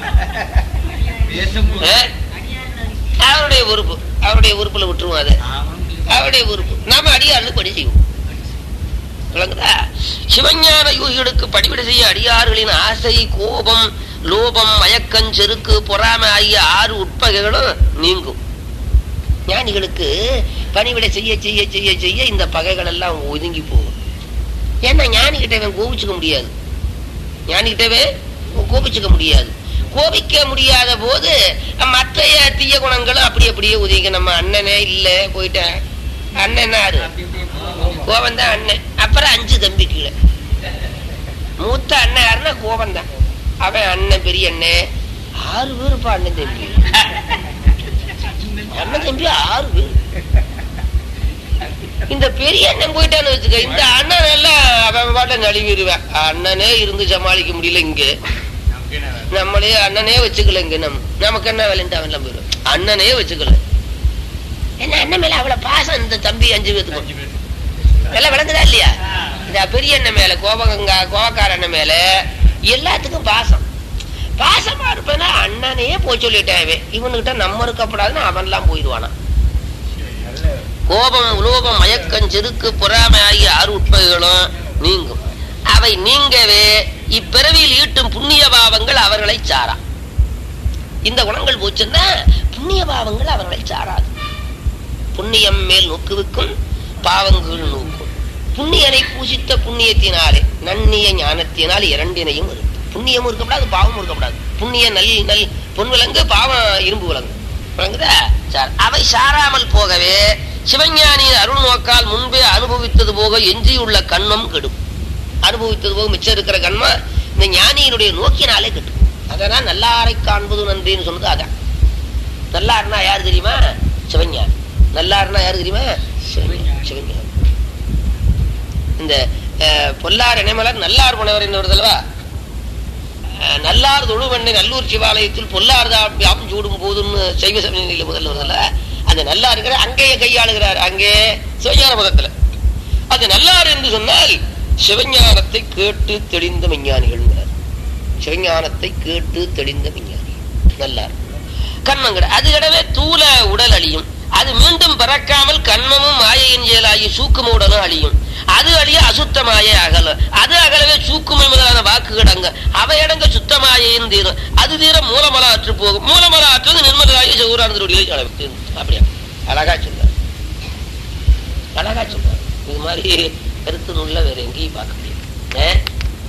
அஹ், அவருடைய உறுப்பு அவருடைய உறுப்புல விட்டுருவோம் அதை அவருடைய உறுப்பு நாம அடியார்களுக்கு பணி செய்வோம் விளங்குதா சிவஞான யோகிகளுக்கு படிவிட செய்ய அடியார்களின் ஆசை கோபம் லோபம் மயக்கம் செருக்கு பொறாமை ஆகிய ஆறு உட்பகைகளும் நீங்கும் ஞானிகளுக்கு பணிவிடை செய்ய செய்ய செய்ய செய்ய இந்த பகைகள் எல்லாம் ஒதுங்கி போகும் ஏன்னா ஞானிகிட்ட இவன் கோபிச்சுக்க முடியாது ஞானிகிட்டவே கோபிச்சுக்க முடியாது கோபிக்க முடியாத போது மற்றைய தீய குணங்களும் அப்படி அப்படியே ஒதுங்கி நம்ம அண்ணனே இல்ல போயிட்டேன் அண்ணன் யாரு கோவம் தான் அண்ணன் அப்புறம் அஞ்சு தம்பி கீழே மூத்த அண்ணன் யாருன்னா கோவம் தான் அவன் அண்ணன் பெரிய அண்ணன் ஆறு பேருப்பா அண்ணன் தம்பி அண்ணன் தம்பி ஆறு பேர் இந்த பெரிய அண்ணன் போயிட்டான்னு வச்சுக்க இந்த அண்ணன் எல்லாம் அவன் பாட்ட நழுவிடுவேன் அண்ணனே இருந்து சமாளிக்க முடியல இங்க நம்மளே அண்ணனே வச்சுக்கல இங்க நம் நமக்கு என்ன வேலைன்ட்டு அவன் எல்லாம் போயிடும் அண்ணனே வச்சுக்கல என்ன அண்ணன் மேல அவ்வளவு பாசம் இந்த தம்பி அஞ்சு பேத்துக்கும் எல்லாம் விளங்குதா இல்லையா இந்த பெரிய அண்ணன் மேல கோபகங்கா கோபக்கார அண்ணன் மேல எல்லாத்துக்கும் பாசம் பாசமா இருப்பேன்னா அண்ணனையே போய் சொல்லிட்டேன் இவன். இவனுகிட்ட நம்ம இருக்கப்படாதுன்னு அவன்லாம் போயிடுவானா நல்ல கோபம் உலோகம் மயக்கம் செருக்கு பொறாமை ஆகிய ஆறு உட்பகைகளும் நீங்கும் அவை நீங்கவே இப்பிறவியில் ஈட்டும் புண்ணிய பாவங்கள் அவர்களை சாரா இந்த குணங்கள் போச்சுன்னா புண்ணிய பாவங்கள் அவர்களை சாராது புண்ணியம் மேல் நோக்குவிக்கும் பாவங்கள் நோக்கும் புண்ணியனை பூசித்த புண்ணியத்தினாலே நன்னிய ஞானத்தினால் இரண்டினையும் இருக்கு புண்ணியமும் இருக்கக்கூடாது பாவமும் இருக்கக்கூடாது புண்ணிய நல் நல் பொன் விலங்கு பாவம் இரும்பு விலங்கு விளங்குதா சார் அவை சாராமல் போகவே சிவஞானியின் அருள் நோக்கால் முன்பே அனுபவித்தது போக எஞ்சியுள்ள கண்மம் கெடும் அனுபவித்தது போக மிச்சம் இருக்கிற கண்மம் இந்த ஞானியினுடைய நோக்கினாலே கெடும் அதனால் நல்லாரை காண்பது நன்றின்னு சொன்னது அதான் நல்லாருன்னா யார் தெரியுமா சிவஞானி நல்லாருன்னா யாரு தெரியுமா சிவஞானி சிவஞானி இந்த அஹ், பொல்லார் இணைமலர் நல்லார் புனவர் என்று வருதல்வா அஹ், நல்லார் தொழுவண்ணை நல்லூர் சிவாலயத்தில் பொல்லார் தாம் சூடும் போதுன்னு சைவ சமநிலையில முதல்ல வருதல்ல அந்த நல்லார் இருக்கிற அங்கேயே கையாளுகிறார் அங்கே சிவஞான பதத்துல அது நல்லார் என்று சொன்னால் சிவஞானத்தை கேட்டு தெளிந்த விஞ்ஞானிகள் சிவஞானத்தை கேட்டு தெளிந்த விஞ்ஞானி நல்லார் கண்மங்கட அது கிடவே தூல உடல் அழியும் அது மீண்டும் பிறக்காமல் கண்மமும் மாயையின் செயலாகி சூக்குமுடனும் அழியும் அது அழிய அசுத்த மாயை அகல அது அகலவே சூக்குமை முதலான வாக்கு கிடங்க அவை அடங்க சுத்த மாயையும் தீரும் அது தீர மூலமல ஆற்று போகும் மூலமல ஆற்றது நிர்மலாகி சௌரானந்தருடைய அப்படியா அழகா சொல்றார் அழகா சொல்றார் இது மாதிரி கருத்து நூல்ல வேற எங்கேயும் பார்க்க முடியாது ஏ?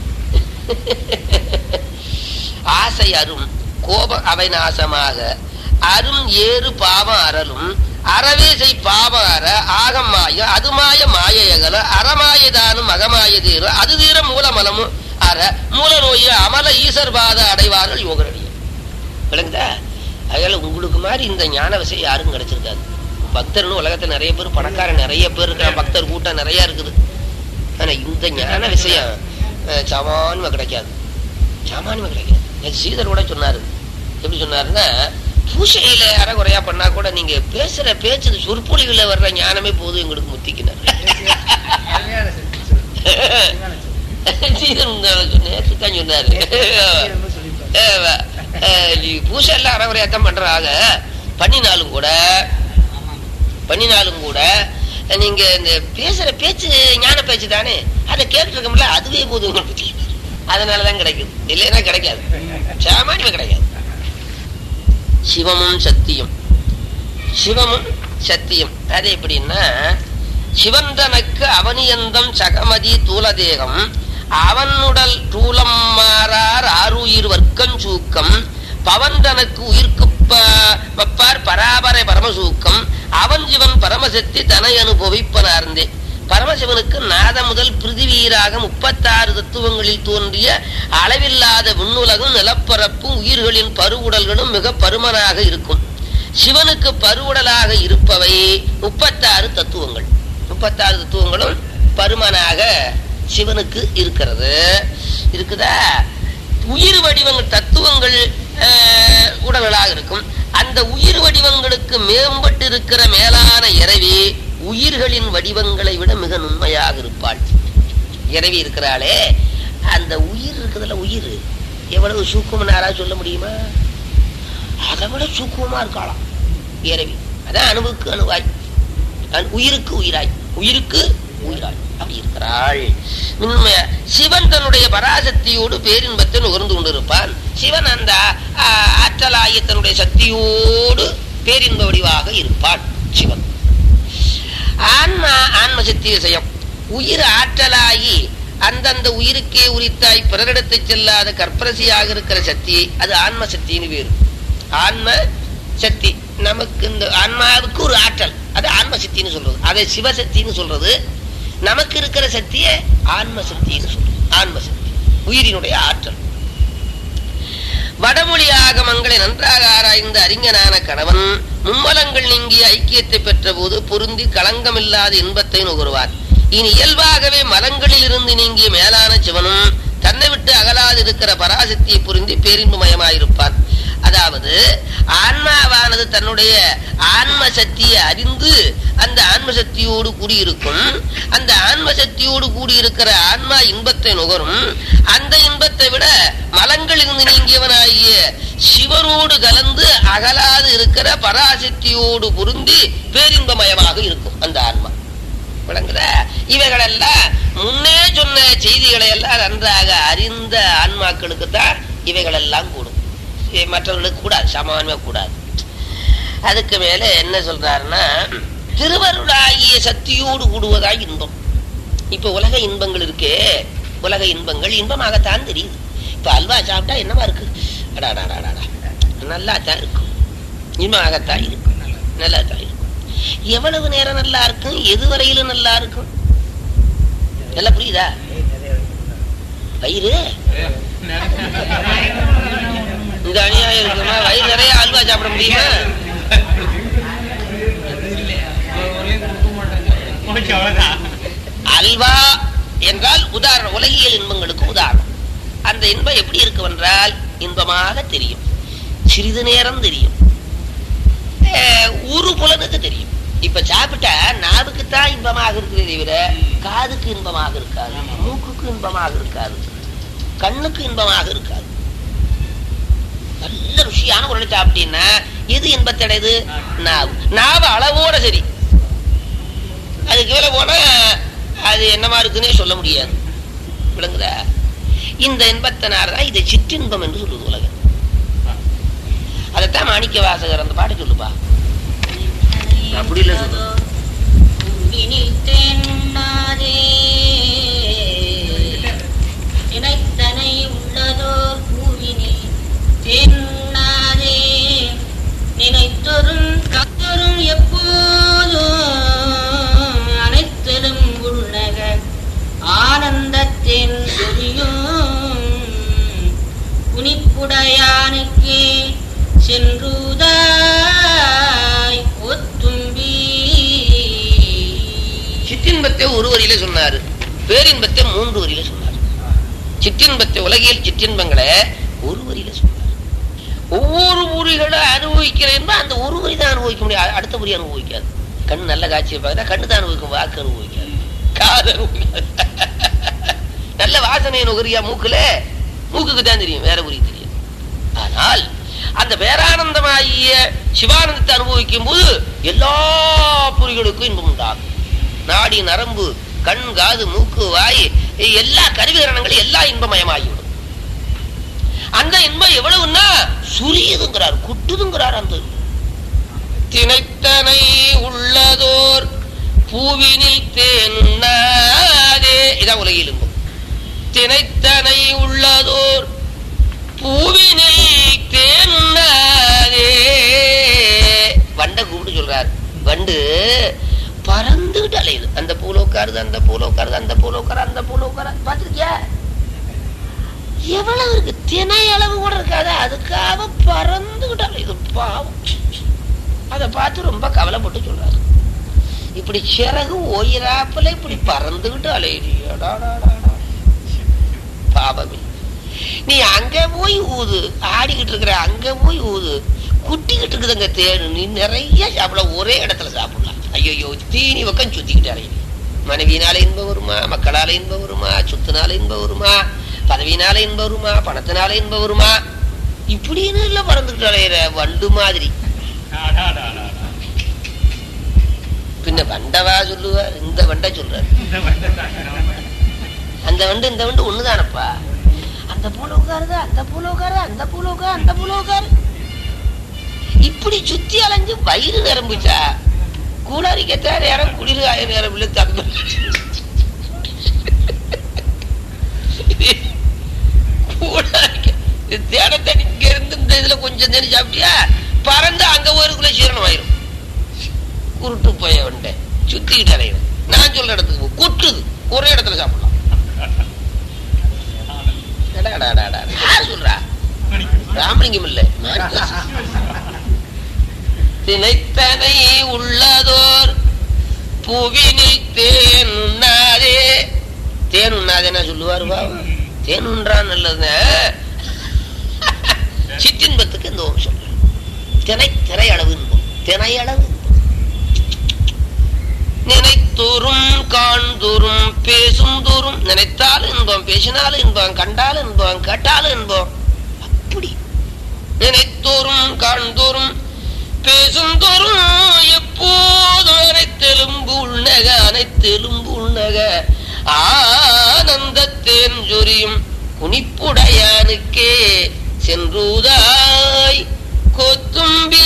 ஆசை அரும் கோப அவை நாசமாக அரும் ஏறு பாவம் அறலும் அறவேசை பாவம் அற ஆகமாய அதுமாய மாயையகல அறமாயதானும் அகமாய தீர அது தீர மூலமலமும் அற மூல நோய அமல ஈசர் பாத அடைவார்கள் யோகரடிய விளங்குதா அதனால உங்களுக்கு மாதிரி இந்த ஞான விஷயம் யாருக்கும் கிடைச்சிருக்காது பக்தர்னு உலகத்துல நிறைய பேர் பணக்காரன் நிறைய பேர் இருக்கிற பக்தர் கூட்டம் நிறைய இருக்குது ஆனா இந்த ஞான விஷயம் அஹ், சாமானியமா கிடைக்காது சாமானியமா கிடைக்காது நேத்து ஸ்ரீதர் கூட சொன்னாரு எப்படி சொன்னாருன்னா பூசையில அறகுறையா பண்ணா கூட நீங்க பேசுற பேச்சு சொற்பொழிவுல வர்ற ஞானமே போதும் எங்களுக்கு முத்திக்கினார் அருமையான செய்தி சொல்லு. அருமையான செய்தி. ஸ்ரீதர் நேற்று தான் சொன்னாரு சீக்கிரமா சொல்லிப்பாரு. அஹ், அஹ், இ- பூசை எல்லாம் அறகுறையா தான் பண்றாங்க பண்ணினாலும் கூட பண்ணினாலும் கூட நீங்க இந்த பேசுற பேச்சு ஞான பேச்சு தானே அதை கேட்டுருக்கோம்ல அதுவே போதும் உங்களுக்கு அதனாலதான் கிடைக்குது இல்லைன்னா கிடைக்காது சாமானியமா கிடைக்காது சிவமும் சத்தியம் சிவமும் சத்தியம் அது எப்படின்னா சிவன் தனக்கு அவனியந்தம் சகமதி தூலதேகம் அவனுடல் தூலம் மாறார் ஆறுயிர் வர்க்கம் சூக்கம் பவன் தனக்கு உயிர்க்கு ப- வப்பார் பராபரை பரமசூக்கம் அவன் சிவன் பரமசக்தி தனை அனுபவிப்பனார்ந்தே பரமசிவனுக்கு நாத முதல் பிருதிவீராக முப்பத்தாறு தத்துவங்களில் தோன்றிய அளவில்லாத விண்ணுலகும் நிலப்பரப்பும் உயிர்களின் பருவுடல்களும் மிக பருமனாக இருக்கும் சிவனுக்கு பருவுடலாக இருப்பவை முப்பத்தாறு தத்துவங்கள் முப்பத்தாறு தத்துவங்களும் பருமனாக சிவனுக்கு இருக்கிறது இருக்குதா உயிர் வடிவங்கள் தத்துவங்கள் அஹ், உடல்களாக இருக்கும் அந்த உயிர் வடிவங்களுக்கு மேம்பட்டு இருக்கிற மேலான இறைவி உயிர்களின் வடிவங்களை விட மிக நுண்மையாக இருப்பாள் இறைவி இருக்கிறாளே அந்த உயிர் இருக்குதுல்ல உயிர் எவ்வளவு சூக்கும்னு யாராவது சொல்ல முடியுமா அதை விட சூக்குமா இருக்காளாம் இறைவி அதான் அணுவுக்கு அணுவாய் அணு- உயிருக்கு உயிராய் உயிருக்கு உயிராய் அப்படி இருக்கிறாள் உண்மைய சிவன் தன்னுடைய பராசக்தியோடு பேரின்பத்தை நுகர்ந்து கொண்டிருப்பான் சிவன் அந்த ஆ, ஆற்றலாகிய தன்னுடைய சக்தியோடு பேரின்ப வடிவாக இருப்பான் சிவன் ஆன்மா ஆன்ம சக்தி விஷயம் உயிர் ஆற்றலாகி அந்தந்த உயிருக்கே உரித்தாய் பிறரிடத்தை செல்லாத கற்பரசியாக இருக்கிற சக்தி அது ஆன்ம சக்தின்னு பேரு ஆன்ம சக்தி நமக்கு இந்த ஆன்மாவுக்கு ஒரு ஆற்றல் அது ஆன்ம சக்தின்னு சொல்றது அதை சிவசக்தின்னு சொல்றது நமக்கு இருக்கிற சக்தியை ஆன்ம சக்தின்னு சொல்றது ஆன்ம சக்தி உயிரினுடைய ஆற்றல் வடமொழி ஆகமங்களை நன்றாக ஆராய்ந்த அறிஞனான கணவன் மும்மலங்கள் நீங்கிய ஐக்கியத்தை பெற்ற போது பொருந்தி களங்கமில்லாத இன்பத்தை நுகருவார் இனி இயல்பாகவே மலங்களில் இருந்து நீங்கிய மேலான சிவனும் தன்னை விட்டு அகலாதிருக்கிற பராசக்தியை புரிந்து பேரின்பமயமாயிருப்பான் அதாவது ஆன்மாவானது தன்னுடைய ஆன்ம சக்தியை அறிந்து அந்த ஆன்ம சக்தியோடு கூடியிருக்கும் அந்த ஆன்ம சக்தியோடு கூடியிருக்கிற ஆன்மா இன்பத்தை நுகரும் அந்த இன்பத்தை விட மலங்களிலிருந்து நீங்கியவனாகிய சிவனோடு கலந்து அகலாது இருக்கிற பராசக்தியோடு பொருந்தி பேரின்பமயமாக இருக்கும் அந்த ஆன்மா விளங்குதா இவைகளெல்லாம் முன்னே சொன்ன செய்திகளை எல்லாம் நன்றாக அறிந்த ஆன்மாக்களுக்கு தான் இவைகளெல்லாம் கூடும் இவை மற்றவர்களுக்கு கூடாது சாமானியமா கூடாது அதுக்கு மேல என்ன சொல்றாருன்னா திருவருளாகிய சக்தியோடு கூடுவதாய் இன்பம் இப்ப உலக இன்பங்கள் இருக்கே உலக இன்பங்கள் இன்பமாகத்தான் தெரியுது இப்ப அல்வா சாப்பிட்டா என்னவா இருக்கு அடாடாடாடா நல்லா தான் இருக்கும் இன்பமாகத்தான் இருக்கும் நல்லா தான் இருக்கும் எவ்வளவு நேரம் நல்லா இருக்கும் எது வரையிலும் நல்லா இருக்கும் நல்லா புரியுதா ஏய், நிறைய இருக்குல்ல. வயிறு இந்த அநியாயம் இருக்குமா வயிறு நிறைய அல்வா சாப்பிட முடியுமா ஓகே, அவ்வளவுதான். அல்வா என்றால் உதாரணம் உலகியல் இன்பங்களுக்கு உதாரணம் அந்த இன்பம் எப்படி இருக்கும் என்றால் இன்பமாக தெரியும் சிறிது நேரம் தெரியும் அஹ், ஒரு புலனுக்கு தெரியும் இப்ப சாப்பிட்டா நாவுக்கு தான் இன்பமாக இருக்குதே தவிர காதுக்கு இன்பமாக இருக்காது மூக்குக்கு இன்பமாக இருக்காது கண்ணுக்கு இன்பமாக இருக்காது நல்ல ருசியான உடனே சாப்பிட்டீங்கன்னா எது இன்பத்தடையுது நாவு நாவு அளவோட சரி அதுக்கு மேல போனா அது என்னமா இருக்குன்னே சொல்ல முடியாது விளங்குதா இந்த இன்பத்தினால்தான் இதை சிற்றின்பம் என்று சொல்லுது உலகம் அதைத்தான் மாணிக்க வாசகர் அந்த பாட்டு சொல்லுப்பா அப்படி இல்ல சொல்லு. நினைத்தனை உள்ளதோர் பூவினி தென்னாதே நினைத்தொரும் கத்தொரும் எப்போதும் அனைத்தரும் உள்ளக ஆனந்தத்தின் சொரியும் குனிப்புடையானுக்கே சென்றுத சிற்றின்பத்தை ஒரு வரியில சொன்னாரு பேரின்பத்தை மூன்று வரியில சொன்னார் சிற்றின்பத்தை உலகியல் சிற்றின்பங்களை ஒரு வரியில சொன்னார் ஒவ்வொரு உரிகளை அனுபவிக்கிறேன் அந்த ஒரு வரி தான் அனுபவிக்க முடியும் அ- அடுத்த வரி அனுபவிக்காது கண் நல்ல காட்சியை பார்த்தா கண்ணு தான் அனுபவிக்கும் வாக்கு அனுபவிக்காது காது அனுபவிக்காது நல்ல வாசனை நுகரியா மூக்குல மூக்குக்கு தான் தெரியும் வேற உரி தெரியும் ஆனால் அந்த பேரானந்தமாகிய சிவானந்தத்தை அனுபவிக்கும் போது எல்லா பொறிகளுக்கும் இன்பம் உண்டாகும் நாடி நரம்பு கண் காது மூக்கு வாய் எல்லா கருவிகரணங்களும் எல்லா இன்பமயமாகிவிடும் அந்த இன்பம் எவ்வளவுன்னா சுரியுதுங்கிறார் குட்டுதுங்கிறார் அந்த இன்பம். திணைத்தனை உள்ளதோர் பூவினில் தேனுண்ணாதே இதான் உலகில் இன்பம் திணைத்தனை உள்ளதோர் பூவினில் தேனுண்ணாதே வண்டை கூப்பிட்டு சொல்றார் வண்டு பறந்துகிட்டு அலையுது அந்த பூல உட்காருது அந்த பூல உட்காருது அந்த பூல உட்காரு அந்த பூல உட்காரு பாத்திருக்கியா எவ்வளவு இருக்கு திணை அளவு கூட இருக்காது அதுக்காக பறந்துகிட்டு அலையுது பாவம் அதை பார்த்து ரொம்ப கவலைப்பட்டு சொல்றாரு இப்படி சிறகு ஒயிராப்புல இப்படி பறந்துகிட்டு அலையுறியடாடாடா பாவமே நீ அங்க போய் ஊது ஆடிக்கிட்டு இருக்கிற அங்க போய் ஊது குட்டிக்கிட்டு இருக்குதுங்க தேடு நீ நிறைய சாப்பிடலாம் ஒரே இடத்துல சாப்பிடலாம் ஐயோ தீனி பக்கம் சுத்திக்கிட்டு அலையுது மனைவியினால இன்பம் வருமா மக்களால இன்பம் வருமா சொத்துனால இன்பம் வருமா பதவியினால இன்பம் வருமா பணத்தினால இன்பம் வருமா இப்படின்னு இல்ல பறந்துகிட்டு அலையிற வண்டு மாதிரி அடாடாடாடா. பின்ன வண்டவா சொல்லுவார் இந்த வண்டை சொல்றாரு இந்த வண்டதான். அந்த வண்டு இந்த வண்டு ஒண்ணுதானப்பா அந்த பூல உட்காருது அந்த பூல உட்காரு அந்த பூல உட்காரு அந்த பூல உட்காரு இப்படி சுத்தி அலைஞ்சு வயிறு நிரம்பிச்சா கூடாரிக்கத்தா நேரம் குளிர் ஆய நேரம் இல்லை தந்து கூடாரிக்க தேனத்தை இங்க இருந்து இந்த இதுல கொஞ்சம் தேடி சாப்பிட்டியா பறந்து அங்க ஊருக்குள்ள சீரணம் ஆயிரும் குருட்டு போய வண்டை சுத்திக்கிட்டு அலையும் நான் சொல்ற இடத்துக்கு போ. கொட்டுது ஒரே இடத்துல சாப்பிடலாம் அடா, அடா, அடா, அடா. யார் சொல்றா ராமலிங்கம் இல்ல திணைத்தனை உள்ளதோர் புவினில் தேன் உண்ணாதே தேன் உண்ணாதேன்னா சொல்லுவாரு பாவம் தேன் உண்றான் நல்லது சிற்றின்பத்துக்கு இந்த ஓம் சொல்றேன் திணை திரை அளவு இன்பம் திணை அளவு இன்பம். நினைத்தோறும் காண்தோறும் பேசும் தோறும் நினைத்தாலும் இன்பம் பேசினாலும் இன்பம் கண்டாலும் இன்பம் கேட்டாலும் இன்பம் அப்படி நினைத்தோறும் காண்தோறும் பேசும் தோறும் எப்போதும் அனைத்தெலும்பு உள்நக அனைத்தெலும்பு உள்நக ஆனந்தத்தேன் சொரியும் குனிப்புடையானுக்கே சென்றுதாய் கொத்தும்பி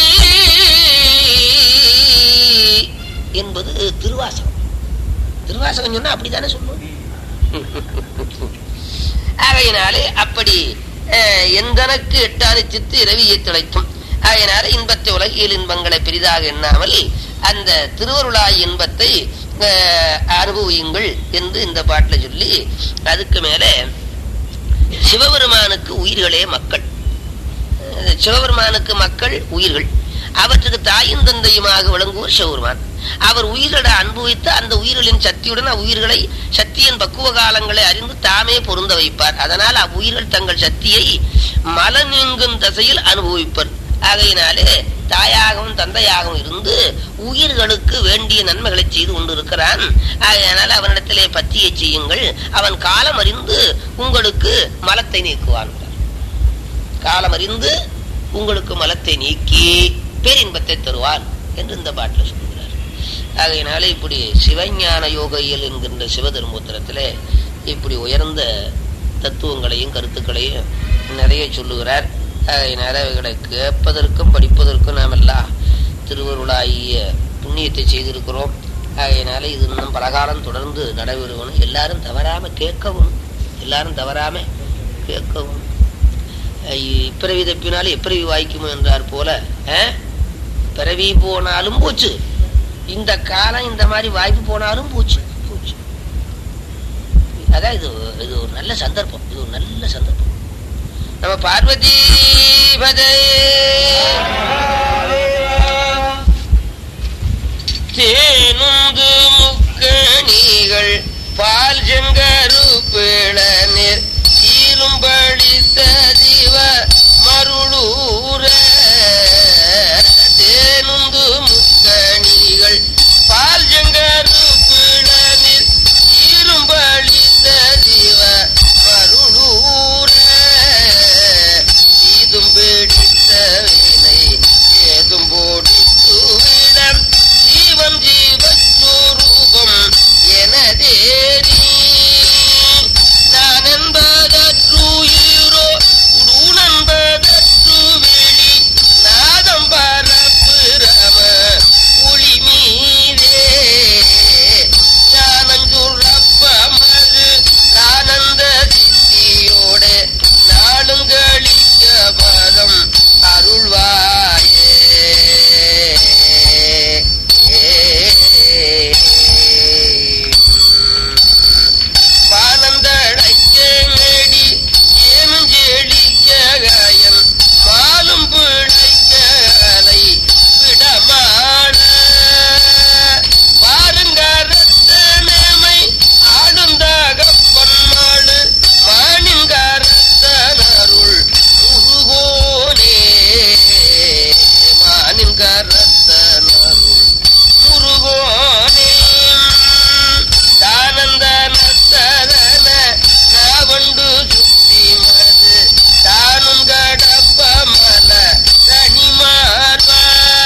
என்பது திருவாசகம் திருவாசகம் சொன்னா அப்படித்தானே சொல்லும் ஆகையினாலே அப்படி அஹ், எந்தனக்கு எட்டாறு சித்து இரவியை திளைக்கும் ஆகையினால இன்பத்தை உலகியல் இன்பங்களை பெரிதாக எண்ணாமல் அந்த திருவருளாய் இன்பத்தை அஹ், அனுபவியுங்கள் என்று இந்த பாட்டுல சொல்லி அதுக்கு மேலே சிவபெருமானுக்கு உயிர்களே மக்கள் அஹ், சிவபெருமானுக்கு மக்கள் உயிர்கள் அவற்றுக்கு தாயும் தந்தையுமாக விளங்குவோர் சிவபெருமான் அவர் உயிர்களை அனுபவித்து அந்த உயிர்களின் சக்தியுடன் அவ்வுயிர்களை சக்தியின் பக்குவ காலங்களை அறிந்து தாமே பொருந்த வைப்பார் அதனால் அவ்வுயிர்கள் தங்கள் சக்தியை மல நீங்கும் தசையில் அனுபவிப்பர் ஆகையினாலே தாயாகவும் தந்தையாகவும் இருந்து உயிர்களுக்கு வேண்டிய நன்மைகளை செய்து கொண்டிருக்கிறான் ஆகையினால் அவனிடத்திலே பத்தியை செய்யுங்கள் அவன் காலம் அறிந்து உங்களுக்கு மலத்தை நீக்குவான் காலம் அறிந்து உங்களுக்கு மலத்தை நீக்கி பேரின்பத்தை தருவான் என்று இந்த பாட்டில் சொல்கிறார் ஆகையினால இப்படி சிவஞான யோகையில் என்கின்ற சிவதர்மோத்திரத்திலே இப்படி உயர்ந்த தத்துவங்களையும் கருத்துக்களையும் நிறைய சொல்லுகிறார் ஆகையினால அவைகளை கேட்பதற்கும் படிப்பதற்கும் நாம் எல்லாம் திருவருளாகிய புண்ணியத்தை செய்திருக்கிறோம் ஆகையினால இது இன்னும் பலகாலம் தொடர்ந்து நடைபெறுவனும் எல்லாரும் தவறாம கேட்கவும் எல்லாரும் தவறாம கேட்கவும் ஐ- இப்பிறவி தப்பினாலும் எப்பிறவி வாய்க்குமோ என்றார் போல அஹ், பிறவி போனாலும் போச்சு இந்த காலம் இந்த மாதிரி வாய்ப்பு போனாலும் போச்சு போச்சு அதான் இது இது ஒரு நல்ல சந்தர்ப்பம் இது ஒரு நல்ல சந்தர்ப்பம் நம்ம பார்வதி பதே தேனுந்து முக்கணி கணிகள் பால் செங்கரு பிளநீர் ஈரும்பளித்த தீவ மருளூர தேனுந்து முக்கணிகள் பால் செங்கரு பிளநீர் ஈரும்பளித்த தீவ மருளூர ஈதும் பிடித்த வினை ஏதும் போடித்து விடம் ஜீவம் ஜீவஸ்வரூபம் எனதேரி நான் என்பதற்றுயிரோ உடூனன்பதற்று வெளி நாதம் பரப்புரம புலி மீதே ஞானஞ்சுரப்பமது ஆனந்த சித்தியோடு நாளும் கழிக்க பதம் அருள்வாயே வானந்தடைக்க மேடி ஏனும் செழிக்க காயன் பாலும் பிழைக்க அலை விடமாட வாருங்கரத்தனமை ஆளுந்தகப்பன்மாளு மானின்கரத்தனருள் முருகோனே மானின்கரத்தனருள் முருகோனே தானந்த நத்ததன நாவண்டு சுத்தி மது தானும் கடப்ப மல தனிமார்பா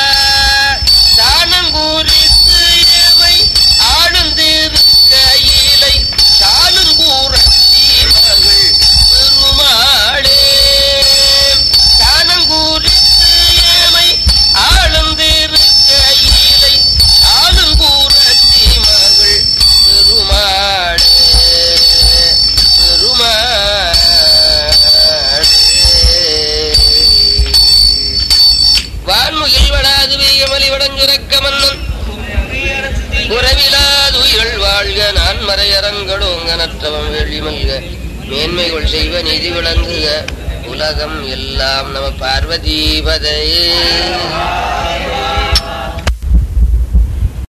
தானங்கூறித்து ஏமை ஆளுந்திருக்க இலை சாலுங்கூரத்தி மகள் பெருமாளே தானங்கூறித்து ஏமை ஆளுந்திருக்க இலை சாலுங்கூரத்தி மகள் பெருமாளே பெருமாளே வான்முகில் வடாது வீகமலி வடஞ்சுரக்க மன்னன் உறவிலாதுயிர்கள் வாழ்க நான் மறையரங்களோங்க நற்றவம் வெள்ளி மல்க மேன்மைகள் செய்வ நீதி விளங்குக உலகம் எல்லாம் நம பார்வதீபதையே